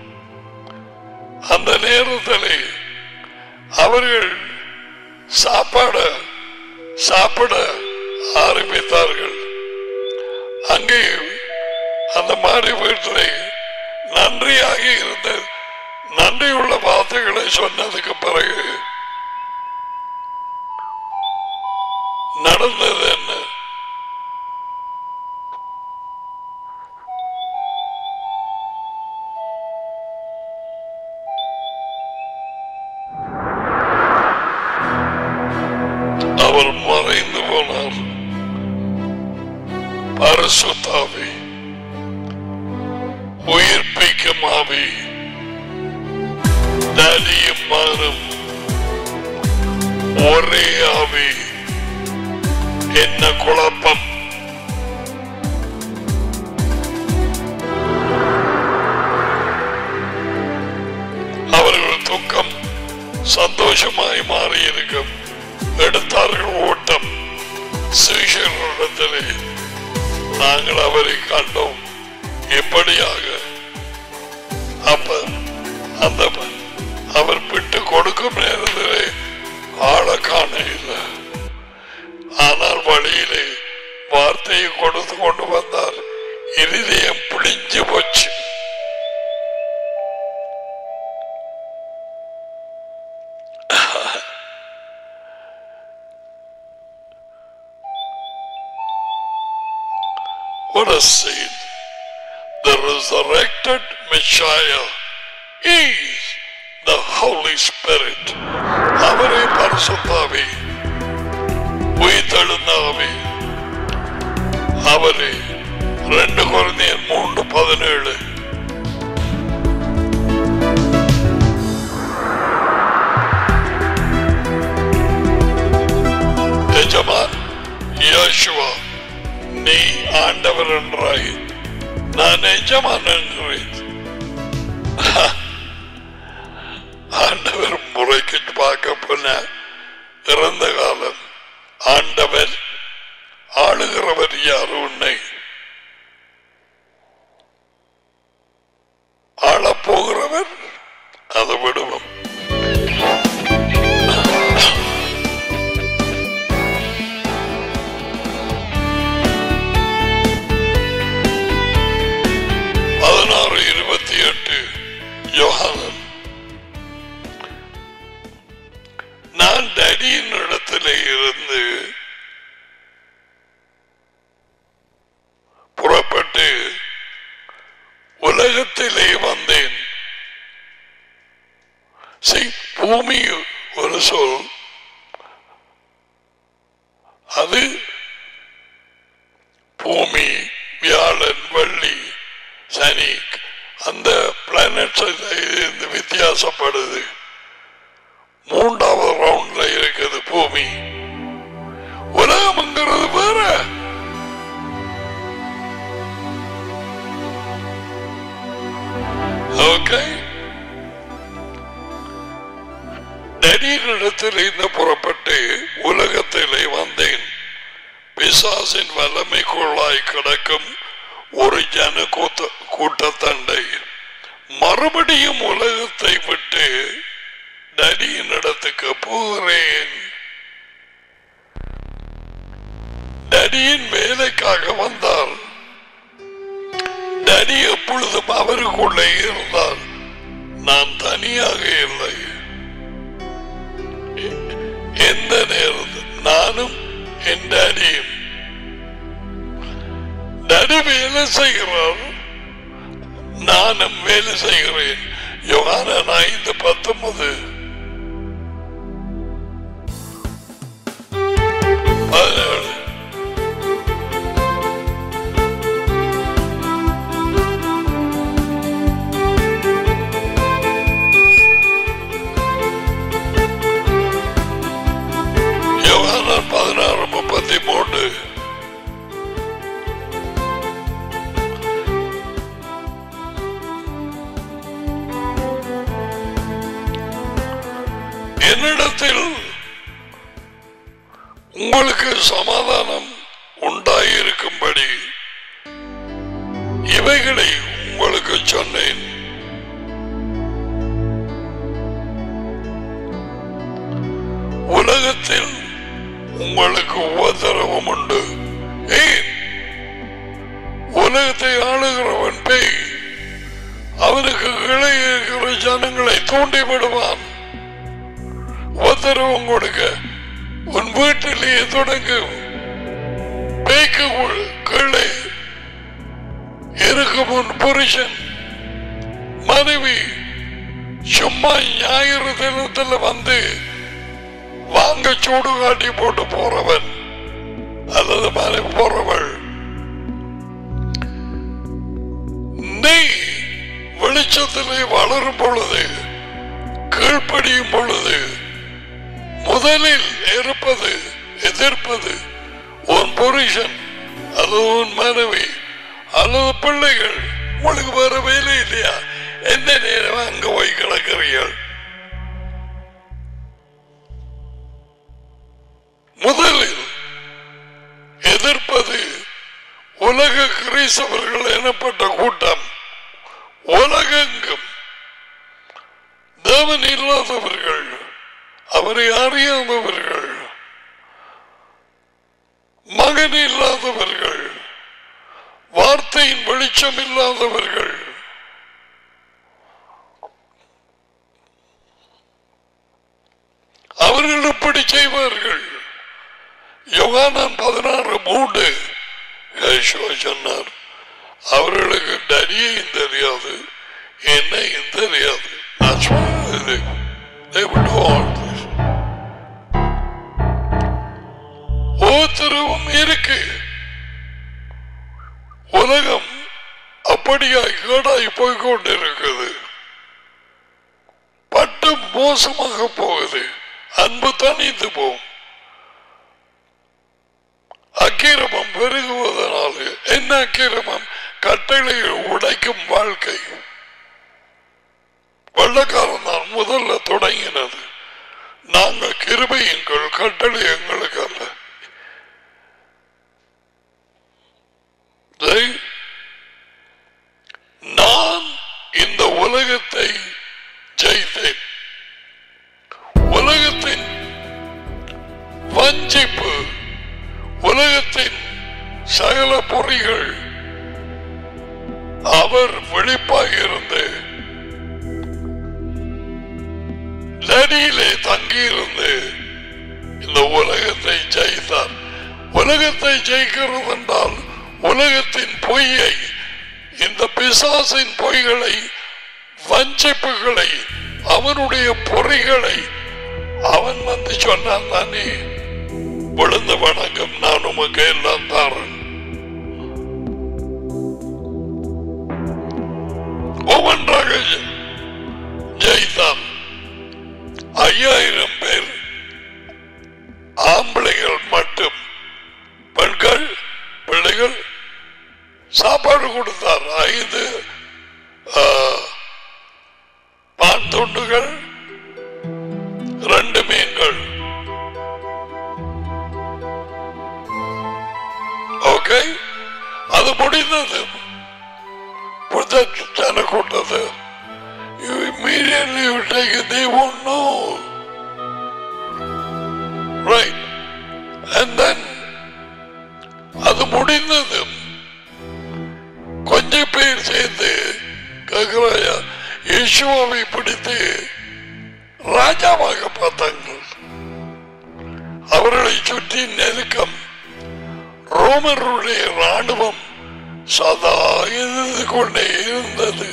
அந்த நேரத்தில் அவர்கள் சாப்பாட சாப்பிட ஆரம்பித்தார்கள் அங்கே அந்த மாதிரி வீட்டில் நன்றியாக இருந்த நன்றியுள்ள வார்த்தைகளை சொன்னதுக்கு பிறகு நடந்தது என்ன அவர் மறைந்து போனார் பரிசுத்தாவி உயிர்ப்பிக்கும் ஆவி டேடியும் மகனும் ஒரே ஆவி என்ன குழப்பம் அவர்கள் துக்கம் சந்தோஷமாய் மாறியிருக்கும் எடுத்தார்கள் ஓட்டம் சுவிசேஷத்திலே நாங்கள் அவரை கண்டோம் எப்படியாக அப்ப அந்த அவர் விட்டு கொடுக்கும் நேரத்திலே ஆள காண இல்லை ஆனால் வழியிலே வார்த்தையை கொடுத்து கொண்டு வந்தார் இருதயம் புளிஞ்சு போச்சு What a scene. The resurrected Messiah is the Holy Spirit. அவரே பரிசுத்தாவி உயிர்த்தெழுந்த ஆவி அவரே ரெண்டு குழந்தையர் மூன்று பதினேழு எஜமான் யோசுவா நீ ஆண்டவர் என்றாய் நான் எஜமான் என்கிறேன் ஆண்டவர் முறைக்கு பார்க்க போன இறந்த காலம் ஆண்டவர் ஆளுகிறவர் யார் உன்னை ஆளப்போகிறவர் அதை விடுவோம் பதினாறு இருபத்தி எட்டு யோகானன் நான் டடியின் இடத்திலே இருந்து புறப்பட்டு உலகத்திலே வந்தேன் See, பூமி ஒரு சொல் அது பூமி வியாழன் வெள்ளி சனி அந்த பிளானட்ஸ் இருந்து வித்தியாசப்படுது மூன்றாவது ரவுண்ட்ல இருக்குது பூமி உலகம்ங்கிறது வேற ஓகே நடிகரிடத்தில் இருந்து புறப்பட்டு உலகத்திலே வந்தேன் பிசாசின் வல்லமைக்குள்ளாய் கிடக்கும் ஒரு ஜன கூத்த கூட்டத்தண்டை மறுபடியும் உலகத்தை விட்டு நடியின் இடத்துக்கு போகிறேன் நடியின் வேலைக்காக வந்தார் நடி எப்பொழுதும் அவருக்குள்ளே இருந்தார் நான் தனியாக இல்லை எந்த நேரத்தில் நானும் என் டேடியும் டேடி வேலை செய்கிறார் நானும் வேலை செய்கிறேன் யோகானன் ஐந்து பத்தொன்பது பதினேழு யோகானன் பதினாறு முப்பத்தி மூன்று என்னிடத்தில் உங்களுக்கு சமாதானம் உண்டாயிருக்கும்படி இவைகளை உங்களுக்கு சொன்னேன் உலகத்தில் உங்களுக்கு உபத்திரவம் உண்டு ஏன் உலகத்தை ஆளுகிறவன் பேய் அவனுக்கு கீழே இருக்கிற ஜனங்களை தூண்டி விடுவான் உபத்திரவம் கொடுக்க உன் வீட்டிலேயே தொடங்கும் பேய்க்கு உள்- கீழே இருக்கும் உன் புருஷன் மனைவி சும்மா ஞாயிறு தினத்துல வந்து வார அங்க சூடு காட்டி போட்டு போறவன் அல்லது மலை போறவள் நீ வெளிச்சத்திலே வளரும் பொழுது கீழ்ப்படியும் பொழுது முதலில் இருப்பது எதிர்ப்பது உன் புருஷன் அல்லது உன் மனைவி அல்லது பிள்ளைகள் உங்களுக்கு வேற வேலை இல்லையா எந்த நேரம் அங்க போய் கிடக்கிறீர்கள் முதலில் எதிர்ப்பது உலக கிறிஸ்தவர்கள் எனப்பட்ட கூட்டம் உலகெங்கும் தேவன் இல்லாதவர்கள் அவரை அறியாதவர்கள் மகன் இல்லாதவர்கள் வார்த்தையின் வெளிச்சம் இல்லாதவர்கள் அவர்கள் இப்படி செய்வார்கள் யோகானான் பதினாறு மூன்று யேசுவா சொன்னார் அவர்களுக்கு டரியையும் தெரியாது என்னையும் தெரியாது நான் சொன்னது they would do all this. ஒவ்வொருத்தரும் இருக்கு உலகம் அப்படியாய் கேடாய் போய்கொண்டிருக்குது பட்டு மோசமாக போகுது அன்பு தனித்து போகும் அக்கிரமம் பெருகுவதனால என்ன அக்கிரமம் கட்டளையை உடைக்கும் வாழ்க்கை வெள்ளக்காரன் தான் முதல்ல தொடங்கினது நாங்க கிருபையுங்கள் கட்டளை எங்களுக்கு அல்ல டேய், நான் இந்த உலகத்தை ஜெயித்தேன் உலகத்தின் வஞ்சிப்பு உலகத்தின் சகல பொறிகள் அவர் வெளிப்பாக இருந்து நடியிலே தங்கியிருந்து இந்த உலகத்தை ஜெயித்தார் உலகத்தை ஜெயிக்கிறது என்றால் உலகத்தின் பொய்யை இந்த பிசாசின் பொய்களை வஞ்சிப்புகளை அவனுடைய பொறிகளை அவன் வந்து சொன்னான் தானே விழுந்து வணக்கம் நான் உமக்கு எல்லாம் தாரன் ஒவ்வொன்றாக ஜெ- ஜெயித்தான் ஐயாயிரம் பேர் ஆம்பளைகள் மட்டும் பெண்கள் பிள்ளைகள் சாப்பாடு கொடுத்தார் ஐந்து ஆ, பான் துண்டுகள் ரெண்டு மீன்கள் ஓகே அது முடிந்தது புத்த ஜன கூட்டது You immediately you take it, they won't know. Right. And then அது முடிந்தது கொஞ்ச பேர் சேர்ந்து கேக்குறாயா யேசுவாவை பிடித்து ராஜாவாக பார்த்தாங்க அவர்களை சுற்றி நெருக்கம் ரோமருடைய ராணுவம் சதா எதிர்த்து கொண்டே இருந்தது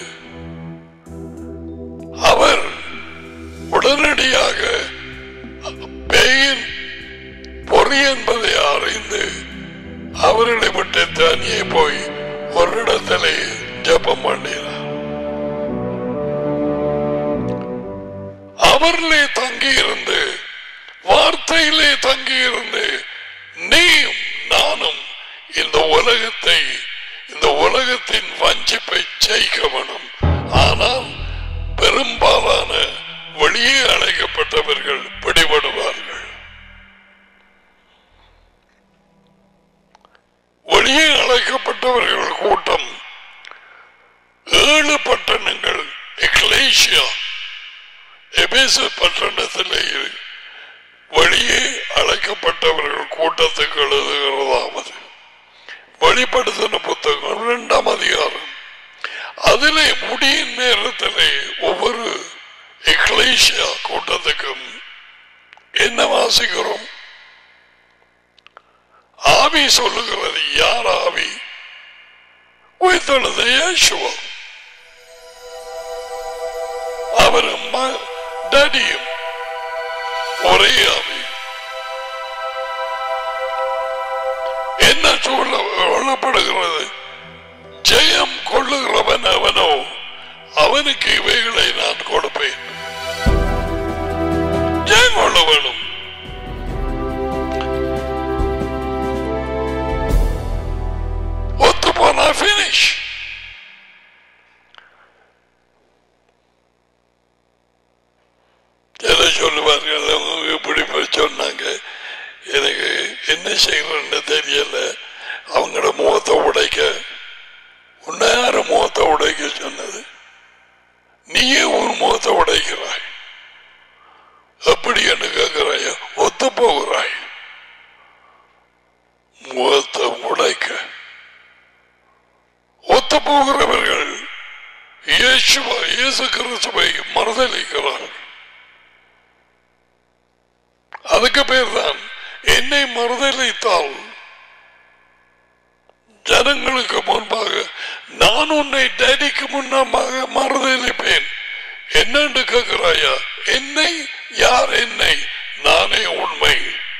அவர் உடனடியாக பேயின் பொறி என்பதை அறிந்து அவர்களை விட்டு தனியே போய் ஒரு இடத்திலே ஜபம் பண்ணினார் அவரிலே தங்கியிருந்து வார்த்தையிலே தங்கியிருந்து நீயும் நானும் இந்த உலகத்தை இந்த உலகத்தின் வஞ்சிப்பை ஜெயிக்க வேணும் ஆனால் பெரும்பாலான வெளியே அழைக்கப்பட்டவர்கள் பிடிபடுவார்கள் வெளியே அழைக்கப்பட்டவர்கள் கூட்டம் ஏழு பட்டணங்கள் எக்லேசியா எபேசு பட்டணத்திலே இரு- வெளியே அழைக்கப்பட்டவர்கள் கூட்டத்துக்கு எழுதுகிறதாவது வெளிப்படுத்தின புத்தகம் இரண்டாம் அதிகாரம் அதிலே முடியும் நேரத்திலே ஒவ்வொரு எக்லேசியா கூட்டத்துக்கும் என்ன வாசிக்கிறோம் ஆவி சொல்லுகிறது யார் ஆவி உயிர்த்தெழுந்த இயேசுவா அவரும் ம- டடியும் ஒரே ஆவி சொல்ல சொல்லப்படுகிறது ஜெயம் கொள்ளுகிறவன் அவனோ அவனுக்கு இவைகளை நான் கொடுப்பேன் ஜெயம் கொள்ள வேணும் ஒத்து போனா பினிஷ் எதை சொல்லுவார்கள் அவங்க இப்படி போய் சொன்னாங்க எனக்கு என்ன செய்யறேன்னு தெரியல அவங்களோட முகத்தை உடைக்க உன்னை யாரு முகத்தை உடைக்க சொன்னது நீயே உன் முகத்தை உடைக்கிறாய் எப்படி என்று கேட்கிறாய் ஒத்து போகிறாய் முகத்தை உடைக்க ஒத்து போகிறவர்கள் இயேசுவா இயேசு கிறிஸ்துவை மறுதளிக்கிறார்கள் அதுக்கு பேர் தான் என்னை மறுதளித்தால் ஜனங்களுக்கு முன்பாக நான் உன்னை டேடிக்கு முன்னமாக மறுதளிப்பேன் என்னன்னு கேட்கிறாயா என்னை யார் என்னை நானே உண்மை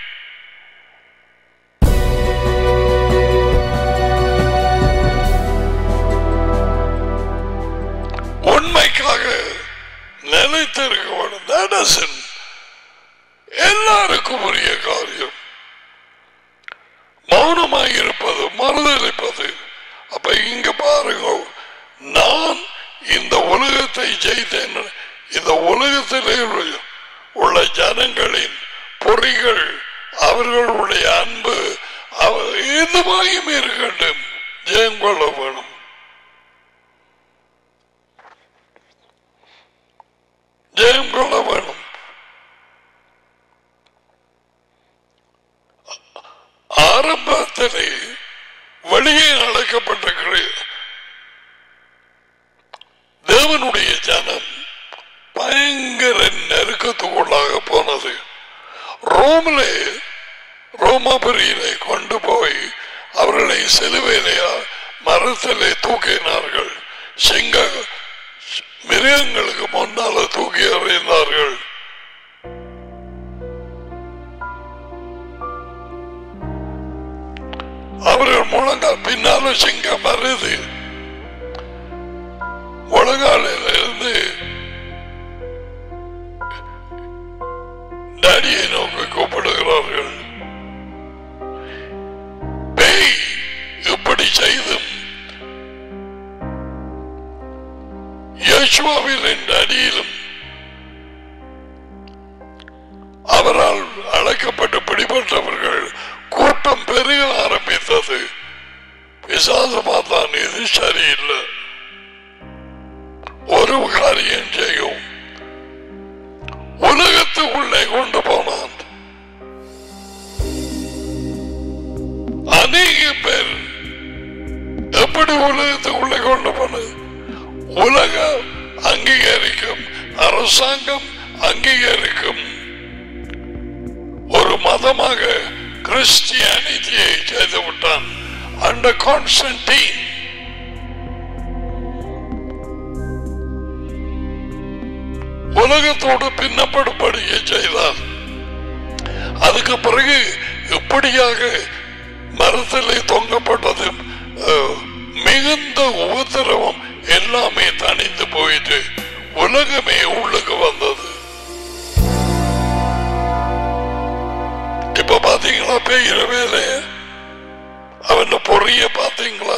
உண்மைக்காக நிலைத்திருக்க வேண்டும் That isn't எல்லாருக்கும் உரிய காரியம் மௌனமாக இருப்பது மறுதளிப்பது அப்ப இங்க பாருங்க நான் இந்த உலகத்தை ஜெயித்தேன் இந்த உலகத்திலே உள்ள- உள்ள ஜனங்களின் பொறிகள் அவர்களுடைய அன்பு அவ- எதுவாயும் இருக்கட்டும் ஜெயம் கொள்ள வேணும் ஜெயம் கொள்ள வேணும் ஆரம்பத்திலே வெளியே அழைக்கப்பட்ட கிரி- தேவனுடைய ஜனம் பயங்கர நெருக்கத்துக்குள்ளாக போனது ரோமிலே ரோமாபுரியிலே கொண்டு போய் அவர்களை சிலுவையிலே மரத்திலே தூக்கினார்கள் சிங்க மிருகங்களுக்கு முன்னால தூக்கி எறிந்தார்கள் அவர்கள் முழங்கால் பின்னால சிங்கம் வருது முழங்காலில் இருந்து டாடியை நோக்கி கூப்பிடுகிறார்கள் பேய் இப்படி செய்தும் யேசுவாவின் அடியிலும் அவரால் அழைக்கப்பட்டு பிடிபட்டவர்கள் கூட்டம் பெருக ஆரம்பித்தது விசாசமா தான் இது சரியில்லை ஒரு காரியம் செய்யும் உலகத்துக்குள்ளே கொண்டு போனான் அநேக பேர் எப்படி உலகத்துக்குள்ளே கொண்டு போனது உலக அங்கீகரிக்கும் அரசாங்கம் அங்கீகரிக்கும் ஒரு மதமாக கிறிஸ்டியானிட்டியை செய்து விட்டான் அண்ட கான்ஸ்டன்டீன் உலகத்தோடு பின்னப்படும்படியே செய்தார் அதுக்கு பிறகு இப்படியாக மரத்திலே தொங்கப்பட்டது அஹ், மிகுந்த உபத்திரவம் எல்லாமே தணிந்து போயிட்டு உலகமே உள்ளுக்கு வந்தது இப்ப பாத்தீங்களா பெய்கிற வேலைய அவன் பொறிய பாத்தீங்களா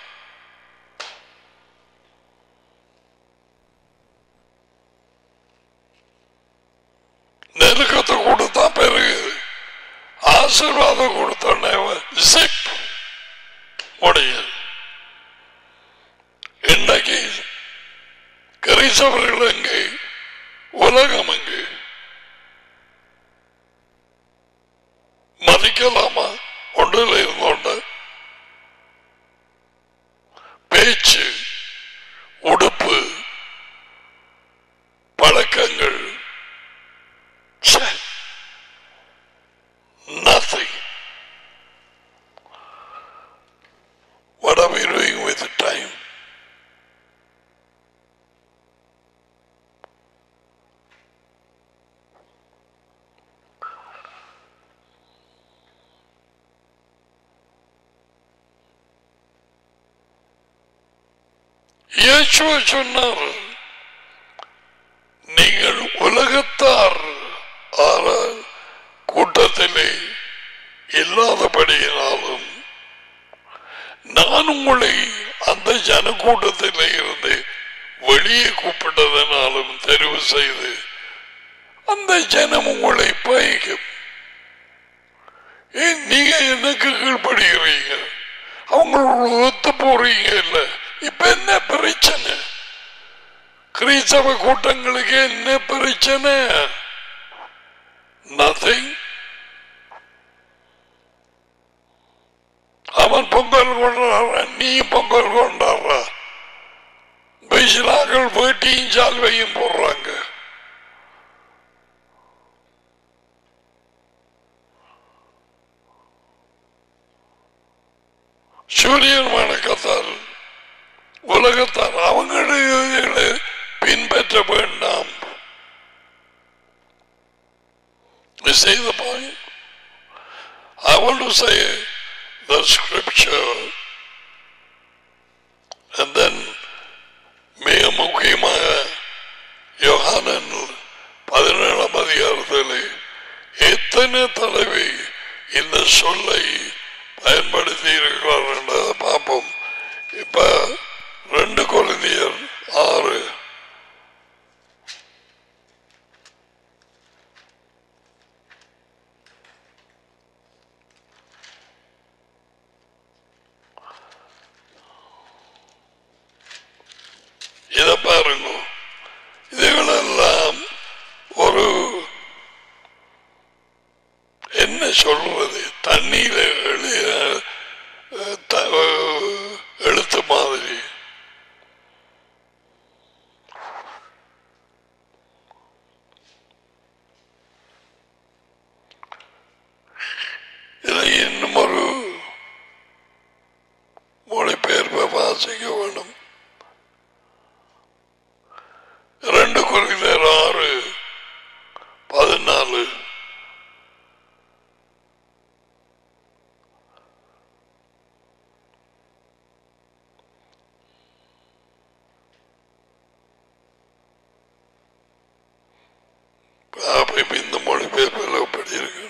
நெருக்கத்தை கொடுத்தா பிறகு ஆசீர்வாதம் கொடுத்தோடனே ஜிப் முடியுது இன்னைக்கு கிறிஸ்தவர்கள் எங்கே உலகம் எங்கே மதிக்கலாமா ஒன்றில் இருந்தோண்டு பேச்சு உடுப்பு பழக்கங்கள் ச்சே. nothing what are we doing with the time இயேசுவ சொன்னார் நீங்கள் உலகத்தார் ஆனால் கூட்டத்திலே இல்லாதபடியினாலும் நான் உங்களை அந்த ஜனக்கூட்டத்திலே இருந்து வெளியே கூப்பிட்டதனாலும் தெரிவு செய்து அந்த ஜனம் உங்களை பயக்கும் ஏன் நீங்க எனக்கு கீழ்படுகிறீங்க அவங்களோட ஒத்து போறீங்க இல்ல இப்ப என்ன பிரச்சனை கிறிஸ்தவ கூட்டங்களுக்கு என்ன பிரச்சனை நத்திங் அவன் பொங்கல் கொண்டாடுறான் நீ பொங்கல் கொண்டாடுற பைசிலாக்கள் வேட்டியும் சால்வையும் போடுறாங்க சூரியன் வணக்கத்தால் உலகத்தார் அவங்களுடைய பின்பற்ற வேண்டாம் You see the point? I want to say the scripture and then மிக முக்கியமாக யோகானன் பதினேழாம் அதிகாரத்தில் எத்தனை தலைவி இந்த சொல்லை பயன்படுத்தி இருக்கிறார் என்றதை பார்ப்போம் இப்ப ரெண்டு குழந்தையர் ஆறு இத பாருங்க இதுகளெல்லாம் ஒரு என்ன சொல்றது தண்ணீர எழுதிய அஹ், த- அஹ், எழுத்து மாதிரி இதை இன்னும் ஒரு மொழிபெயர்ப்பை வாசிக்க வேண்டும் ரெண்டு குறிஞர் ஆறு பதினாலு அப்ப இப்ப இந்த மொழிபெயர்ப்பில் எப்படி இருக்கு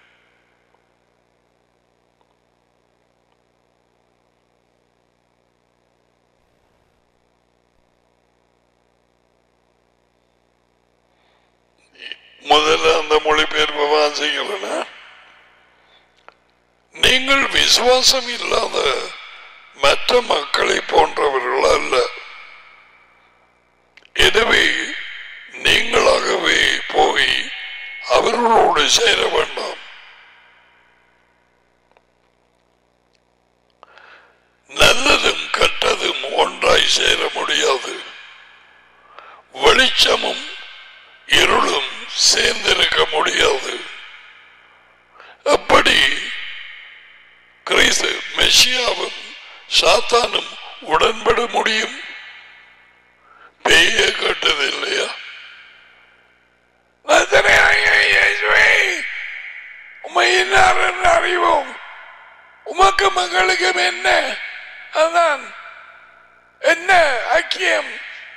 முதல்ல அந்த மொழிபெயர்ப்பை வாசிக்கிறேன்னா நீங்கள் விசுவாசம் இல்லாத மற்ற மக்களை போன்றவர்கள் அல்ல எனவே நீங்களாகவே போய் அவர்களோடு சேர வேண்டாம் நல்லதும் கெட்டதும் ஒன்றாய் சேர முடியாது வெளிச்சமும் இருளும் சேர்ந்திருக்க முடியாது எப்படி கிறிஸ்து மெஷியாவும் சாத்தானும் உடன்பட முடியும் பேய கேட்டது இல்லையா உமை இன்னார் என்று அறிவோம் உமக்கு மகளுக்கும் என்ன அதான் என்ன ஐக்கியம்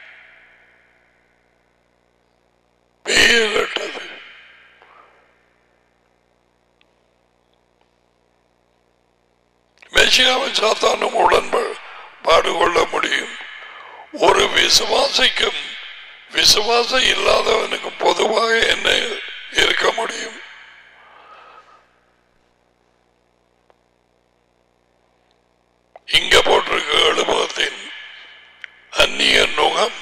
பேய கேட்டது மெஷியாவும் சாத்தானும் உடன்பாடு கொள்ள முடியும் ஒரு விசுவாசிக்கும் விசுவாசம் இல்லாதவனுக்கு பொதுவாக என்ன இருக்க முடியும் இங்க போட்டிருக்க எழுபத்தின் அந்நிய நுகம்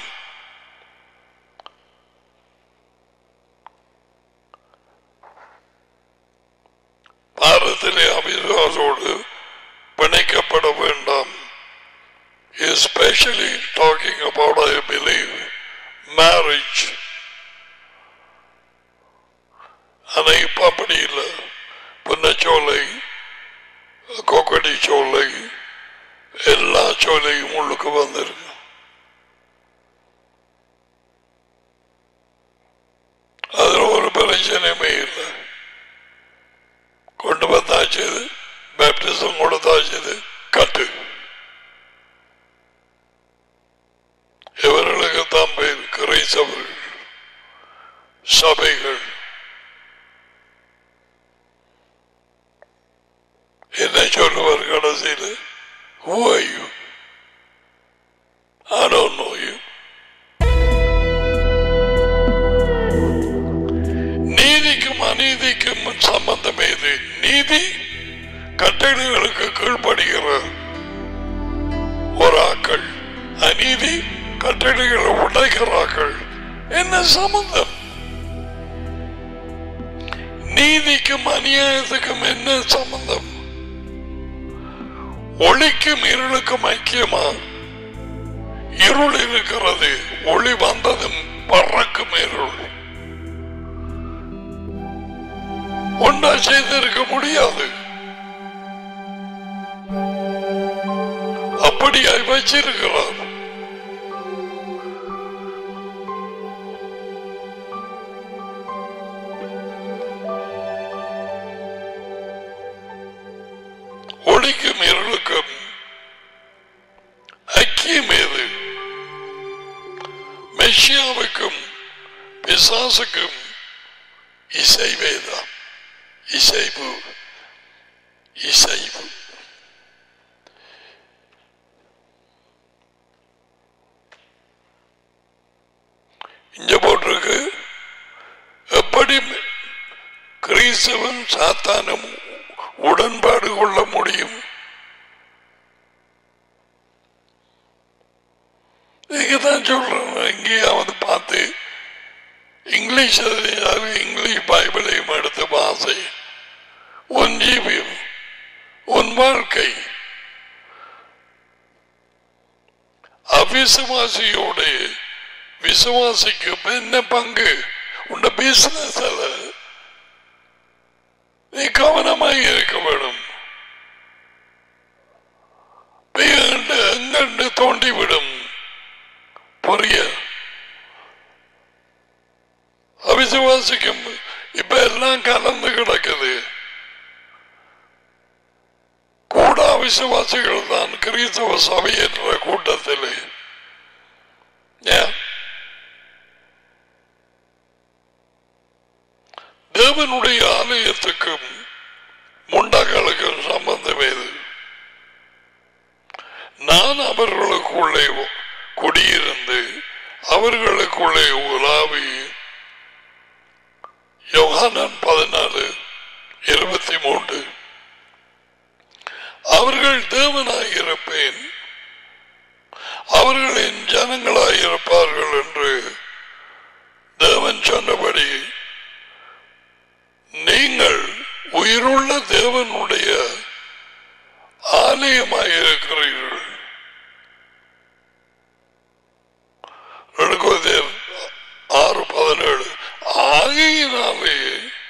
பாரத்திலே அவிசுவாசோடு பிணைக்கப்பட வேண்டாம் especially talking about, I believe, marriage. ஆனா இப்ப அப்படி இல்லை புன்னச்சோலை கொக்கடி சோலை எல்லா சோலையும் உள்ளுக்கு வந்திருக்கு அதுல ஒரு பிரச்சனையுமே இல்லை கொண்டு வந்தாச்சு பேப்டிசம் கொடுத்தாச்சு கட்டு சபைகள் என்ன சொல்லுவார் கடைசியில் Who are you? I don't know you. நீதிக்கும் அநீதிக்கும் சம்பந்தம் ஏது நீதி கட்டளைகளுக்கு கீழ்ப்படுகிற ஒரு ஆக்கள் அநீதி கட்டளைகளை உடைக்கிறார்கள் என்ன சம்பந்தம் நீதிக்கும் அநியாயத்துக்கும் என்ன சம்பந்தம் ஒளிக்கும் இருளுக்கும் ஐக்கியமா இருள் இருக்கிறது ஒளி வந்ததும் பறக்கும் இருள் ஒன்றா செய்திருக்க முடியாது அப்படியாய் வச்சிருக்கிறார் ஒளிக்கும் இருளுக்கும் ஐக்கியம் ஏது மெஷியாவுக்கும் பிசாசுக்கும் இசைவேதான் இசைவு இசைவு இங்க போட்டிருக்கு எப்படி கிறிஸ்தவன் சாத்தானும் உடன்பாடு கொள்ள முடியும் தான் சொல்றேன் எங்கேயாவது பார்த்து இங்கிலீஷ் தெரியாது இங்கிலீஷ் பைபிளையும் எடுத்து வாசி உன் ஜீவியம் உன் வாழ்க்கை அவிசுவாசியோட விசுவாசிக்கு என்ன பங்கு உண்ட பிசினஸ் நீ கவனமாக இருக்க வேணும் எங்கண்டு தோண்டிவிடும் பொரிய அவிசுவாசிக்கும் இப்ப எல்லாம் கலந்து கிடக்குது கூட அவிசுவாசிகள் தான் கிறிஸ்தவ சபை என்ற கூட்டத்தில் ஏன் தேவனுடைய ஆலயத்துக்கும் முண்டங்களுக்கும் சம்பந்தம் ஏது நான் அவர்களுக்குள்ளே குடியிருந்து அவர்களுக்குள்ளே உலாவி யோகானன் பதினாலு இருபத்தி மூன்று அவர்கள் தேவனாயிருப்பேன் அவர்களின் ஜனங்களாயிருப்பார்கள் என்று தேவன் சொன்னபடி நீங்கள் உயிருள்ள தேவனுடைய ஆலயமாயிருக்கிறீர்கள் ரெடுகோதேர் ஆறு பதினேழு ஆகையினாலே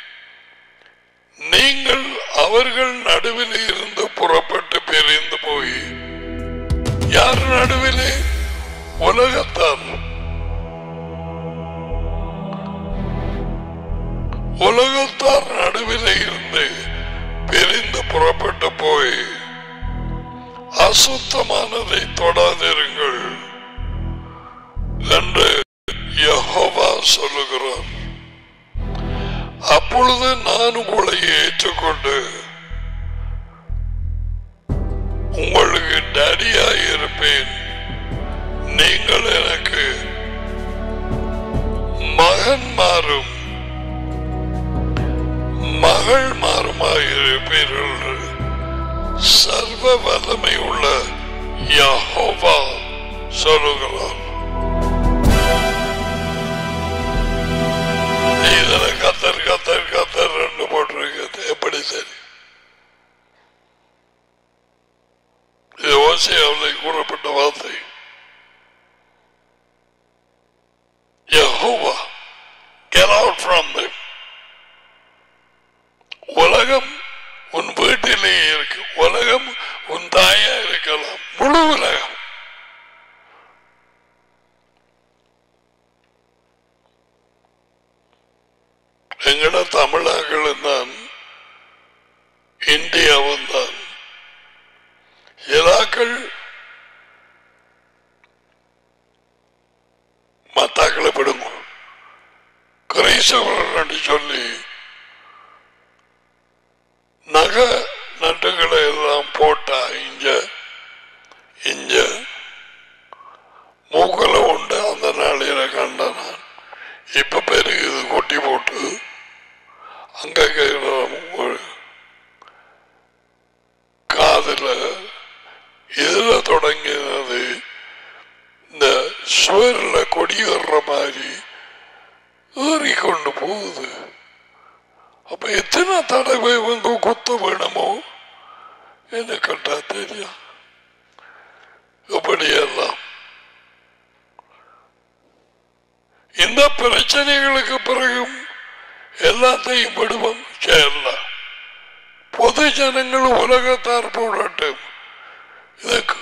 நீங்கள் அவர்கள் நடுவில் இருந்து புறப்பட்டு பிரிந்து போய் யார் நடுவிலே உலகத்தார் உலகத்தார் நடுவிலே இருந்து பிரிந்து புறப்பட்டு போய் அசுத்தமானதை தொடாதிருங்கள் என்று யெகோவா சொல்லுகிறார் அப்பொழுது நான் உங்களை ஏற்றுக்கொண்டு உங்களுக்கு டேடியாய் இருப்பேன் நீங்கள் எனக்கு மகன் மாறும் மகள் மாறுமாயிருப்பீர்கள் என்று சர்வ வல்லமை உள்ள யஹோவா சொல்லுகிறார் இதுல கத்தர் கத்தர் கத்தர் ரெண்டு போட்டிருக்கு எப்படி சரி இது ஓசையாவில் கூறப்பட்ட வார்த்தை Jehovah get out from them உலகம் உன் வீட்டிலேயே இருக்கு உலகம் உன் தாயா இருக்கலாம் முழு உலகம் எங்கட தமிழர்களும் தான் இந்தியாவும் தான் இராக்கள் மத்தாக்களை விடுங்க கிரைஸ்தவர்கள் என்று சொல்லி நகை நட்டுகளை எல்லாம் போட்டா இங்க இங்க மூக்கல உண்டு அந்த நாளையில கண்ட நான் இப்ப பெருகுது கொட்டி போட்டு அங்க கேட்கிற ஒரு காதுல இதுல தொடங்கினது இந்த சுவரில் கொடி வர்ற மாதிரி ஏறி கொண்டு போகுது அப்ப எத்தனை தடவை இவங்க குத்த வேணுமோ என்ன கண்டா தெரியும் இப்படியெல்லாம் இந்த பிரச்சனைகளுக்கு பிறகும் எல்லாத்தையும் விடுவோம் செய்யலாம் பொது ஜனங்கள் உலகத்தார் போடட்டும் இதுக்கு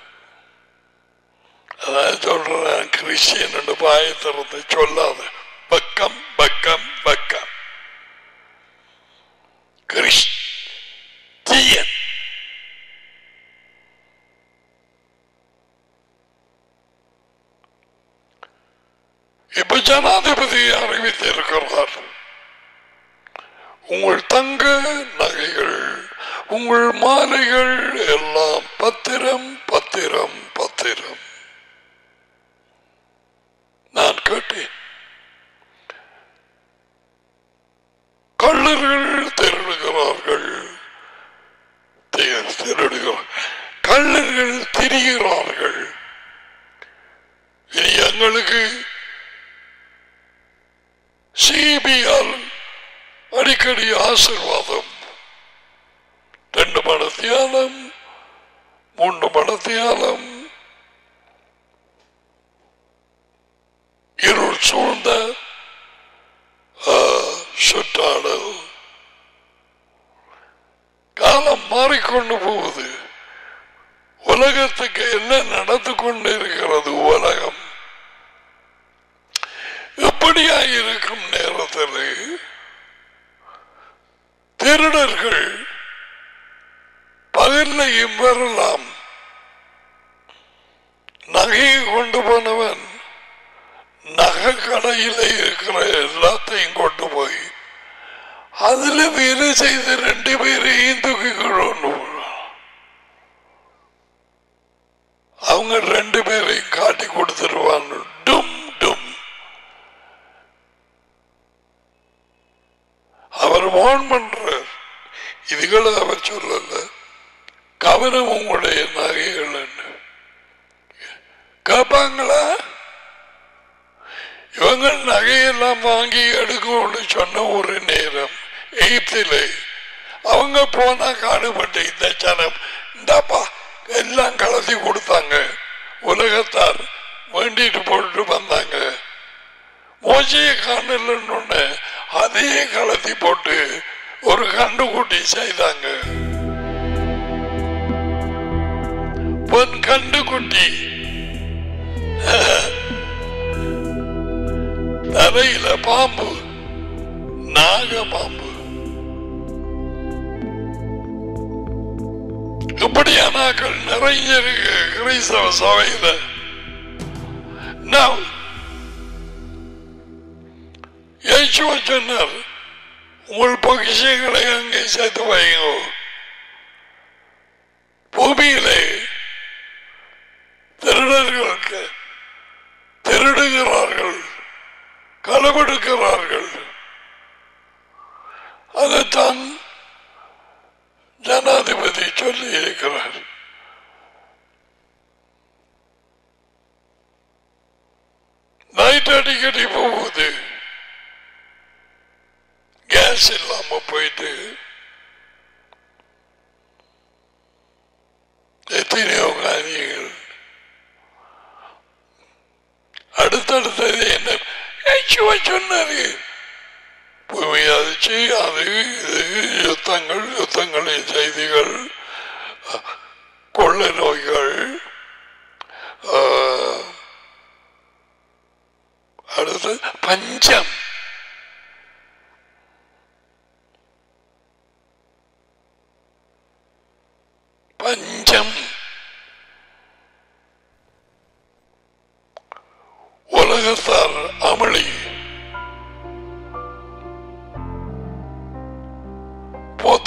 அதான் சொல்றேன் கிறிஸ்டியன் என்று பாயத்திறத்தை சொல்லாத பக்கம் பக்கம் பக்கம் கிறிஸ்டியன் இப்ப ஜனாதிபதி அறிவித்திருக்கிறார் உங்கள் தங்க நகைகள் உங்கள் மாலைகள் எல்லாம் பத்திரம் பத்திரம் பத்திரம் நான் கேட்டேன் கள்ளர்கள் திருடுகிறார்கள் திரு- திருடுகிறார் கள்ளர்கள் திரிகிறார்கள் இனி எங்களுக்கு சிபிஆர் அடிக்கடி ஆசிர்வாதம் ரெண்டு மடத்தியாலம் மூன்று மடத்தியாலம் இருள் சூழ்ந்த ஆ, சுற்றாடல் காலம் மாறிக்கொண்டு போகுது உலகத்துக்கு என்ன நடந்து கொண்டு இருக்கிறது உலகம் எப்படியா இருக்கும் நேரத்தில் திருடர்கள் பகல்லையும் வரலாம் நகையை கொண்டு போனவன் நகை கடையில் இருக்கிற எல்லாத்தையும் கொண்டு போய் அதுல வேலை செய்த ரெண்டு பேரையும் தூக்கி கொண்டு போறான். அவங்க ரெண்டு பேரையும் காட்டி கொடுத்துருவாங்க டும் டும் அவர் வான் பண்றார் இதுகளை அவர் சொல்லல கவனம் உங்களுடைய நகைகள் கேட்பாங்களா இவங்க நகையெல்லாம் வாங்கி எடுக்கணும்னு சொன்ன ஒரு நேரம் எகிப்திலே அவங்க போனா காடுபட்டு இந்த ஜனம் இந்தாப்பா எல்லாம் கலத்தி கொடுத்தாங்க உலகத்தார் வேண்டிட்டு போட்டு வந்தாங்க மோசையை காணலன்னு அதையே கலத்தி போட்டு ஒரு கண்டுகுட்டி செய்தாங்க பொன் கண்டுகுட்டி தரையில பாம்பு நாக பாம்பு இப்படியானாக்கள் நிறைய இருக்கு கிறிஸ்தவ சபையில Now, இயேசுவ சொன்னார் உங்கள் பொக்கிஷங்களை அங்கே சேர்த்து வைங்க பூமியிலே திருடர்களுக்கு திருடுகிறார்கள் களவெடுக்கிறார்கள் அதைத்தான் ஜனாதிபதி சொல்லி இருக்கிறார் நைட் அடிக்கடி போகுது கேஸ் இல்லாம போயிட்டு எத்தனையோ காரியங்கள் அடுத்தடுத்தது என்ன ஏச்சுவா சொன்னாரு பூமி அது செய்யாது இது யுத்தங்கள் யுத்தங்களின் செய்திகள் கொள்ளை நோய்கள் ஆ, அடுத்து பஞ்சம் பஞ்சம் உலகத்தார் அமளி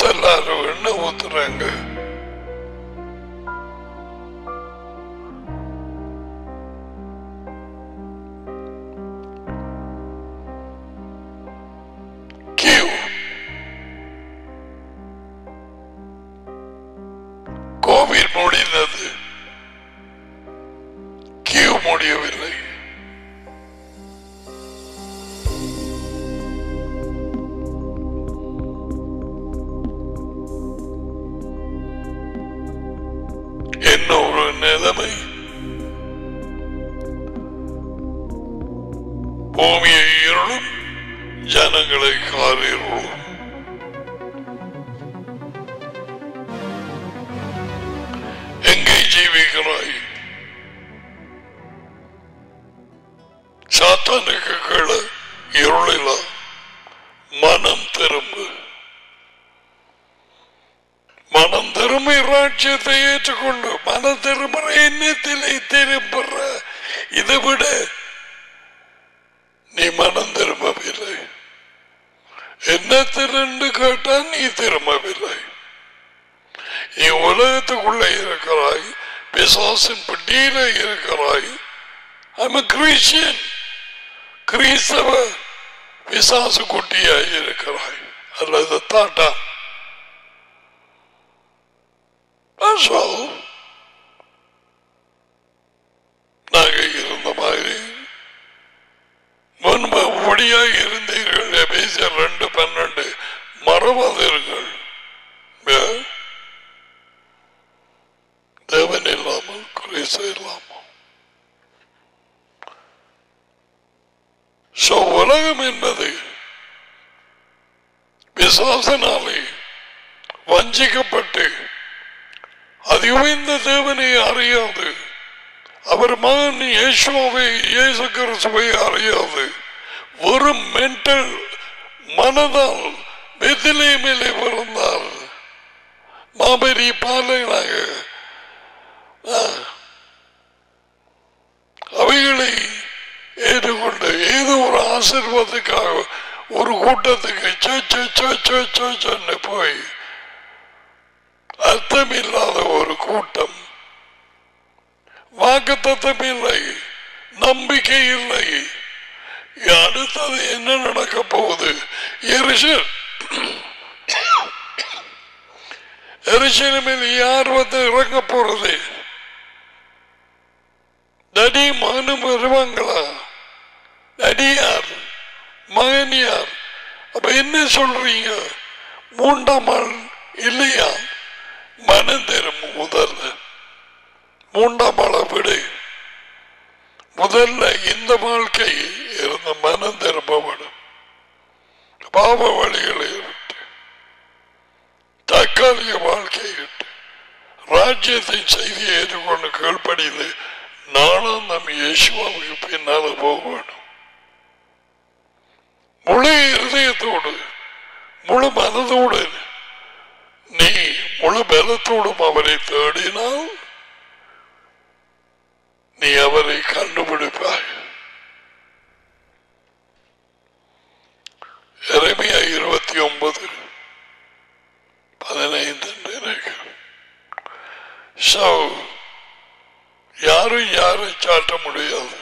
எல்லாரும் எண்ணெய் ஊத்துறாங்க கியூ கோவில் முடிந்தது கியூ முடியவில்லை என்ன ஒரு நிலைமை பூமியை இருளும் ஜனங்களை காரிருளும் எங்கே ஜீவிக்கிறாய் சாத்தானுக்கு கீழே இருளில மனம் திரும்பு மனம் திரும்பி ராஜ்யத்தை ஏற்றுக்கொண்டு மனம் திரும்புற எண்ணத்திலே திரும்புற இதை விட நீ மனம் திரும்பவில்லை என்ன திரண்டு கேட்டா நீ திரும்பவில்லை நீ உலகத்துக்குள்ள இருக்கிறாய் பிசாசின் பிடியில இருக்கிறாய் I'm a Christian கிறிஸ்தவ பிசாசு குட்டியாய் இருக்கிறாய் அல்லது தாட்டா That's all. நாங்க இருந்த மாதிரி முன்பு ஒடியாய் இருந்தீர்கள் எபேசியர் ரெண்டு பன்னெண்டு மறவாதீர்கள் Yeah. தேவன் இல்லாமல் குறைச இல்லாமல் So, உலகம் என்பது விசுவாசனாலே வஞ்சிக்கப்பட்டு அதிகுமைந்த தேவனை அறியாது அவர் மகன் இயேசுவை இயேசு கிறிஸ்துவை அறியாது ஒரு மென்டல் மனதால் பெத்திலேமிலே பிறந்தால் மாபெரி பாலைனாக அவைகளை ஏற்றுக்கொண்டு ஏதோ ஒரு ஆசீர்வாதத்துக்காக ஒரு கூட்டத்துக்கு ச, ச, ச, ச, ச, சன்னு போய் அர்த்தமில்லாத ஒரு கூட்டம் வாக்குத்தத்தம் இல்லை நம்பிக்கை இல்லை அடுத்தது என்ன நடக்க போகுது எரிசல் எரிசலமில் யார் வந்து இறங்க போறது தடி மகனும் வருவாங்களா நடியார் மகனியார் அப்ப என்ன சொல்றீங்க மூன்றாம் ஆள் இல்லையா மனம் தரும் முதல்ல மூன்றாம் ஆளை விடு முதல்ல இந்த வாழ்க்கை இருந்த மனம் திரும்பப்படும் பாவ வழிகளை விட்டு தற்காலிக வாழ்க்கையை விட்டு ராஜ்யத்தை செய்தி ஏற்றுக்கொண்டு கீழ்ப்படிந்து நானும் நம் இயேசுவாவுக்கு பின்னால போக வேண்டும் முழு இருதயத்தோடு முழு மனதோடு நீ முழு பலத்தோடும் அவரை தேடினால் நீ அவரை கண்டுபிடிப்பாய் இறைமையா இருபத்தி ஒன்பது பதினைந்து நினைக்கிறேன் So, யாரும் யாரை சாட்ட முடியாது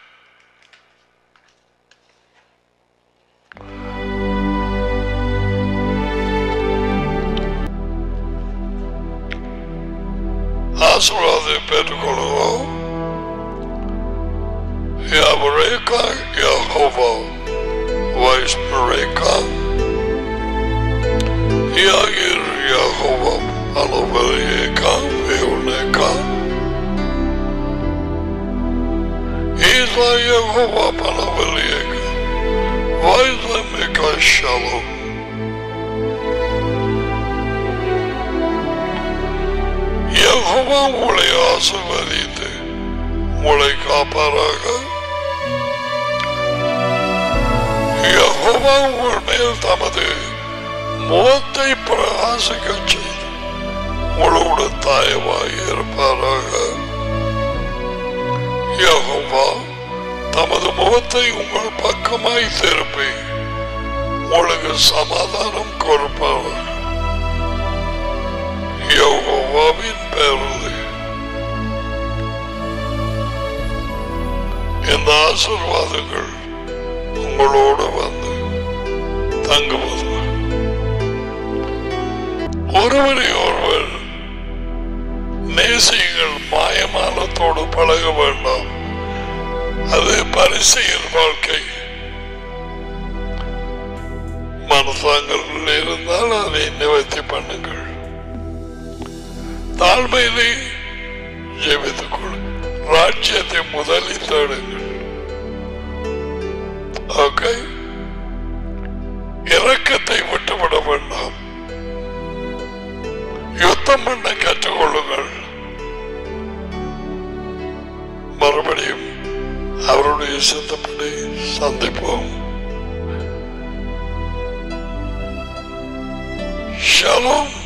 ஆசீர்வாதத்தை பெற்றுக்கொள்வோம் Yavareka Yehovah Vaismareka Yagir Yehovah Alavareka Veuneka Isla Yehovah Panavareka Vaislameka Shalom Jehovah உங்களை ஆசிர்வதித்து உங்களை காப்பாராக யெகோவா உங்கள் மேல் தமது முகத்தை பிரகாசிக்க செய்து உங்களோடு தாயவாய் இருப்பாராக யெகோவா தமது முகத்தை உங்கள் பக்கமாய் திருப்பி உங்களுக்கு சமாதானம் கொடுப்பார்கள் யோகோவாவின் பெயரில் இந்த ஆசீர்வாதங்கள் உங்களோடு வந்து தங்குவது ஒருவரை ஒருவர் நேசிகள் மாயமானத்தோடு பழக வேண்டாம் அது பரிசெயல் வாழ்க்கை மனசாங்கள் இருந்தால் அதை நிவர்த்தி பண்ணுங்கள் தாழ்மையிலே ஜெபித்துக் கொள் ராஜ்யத்தை முதலில் தேடுங்கள் ஓகே இரக்கத்தை விட்டுவிட வேண்டாம் யுத்தம் பண்ண கற்றுக்கொள்ளுங்கள் மறுபடியும் அவருடைய சித்தப்படி சந்திப்போம் ஷலோம்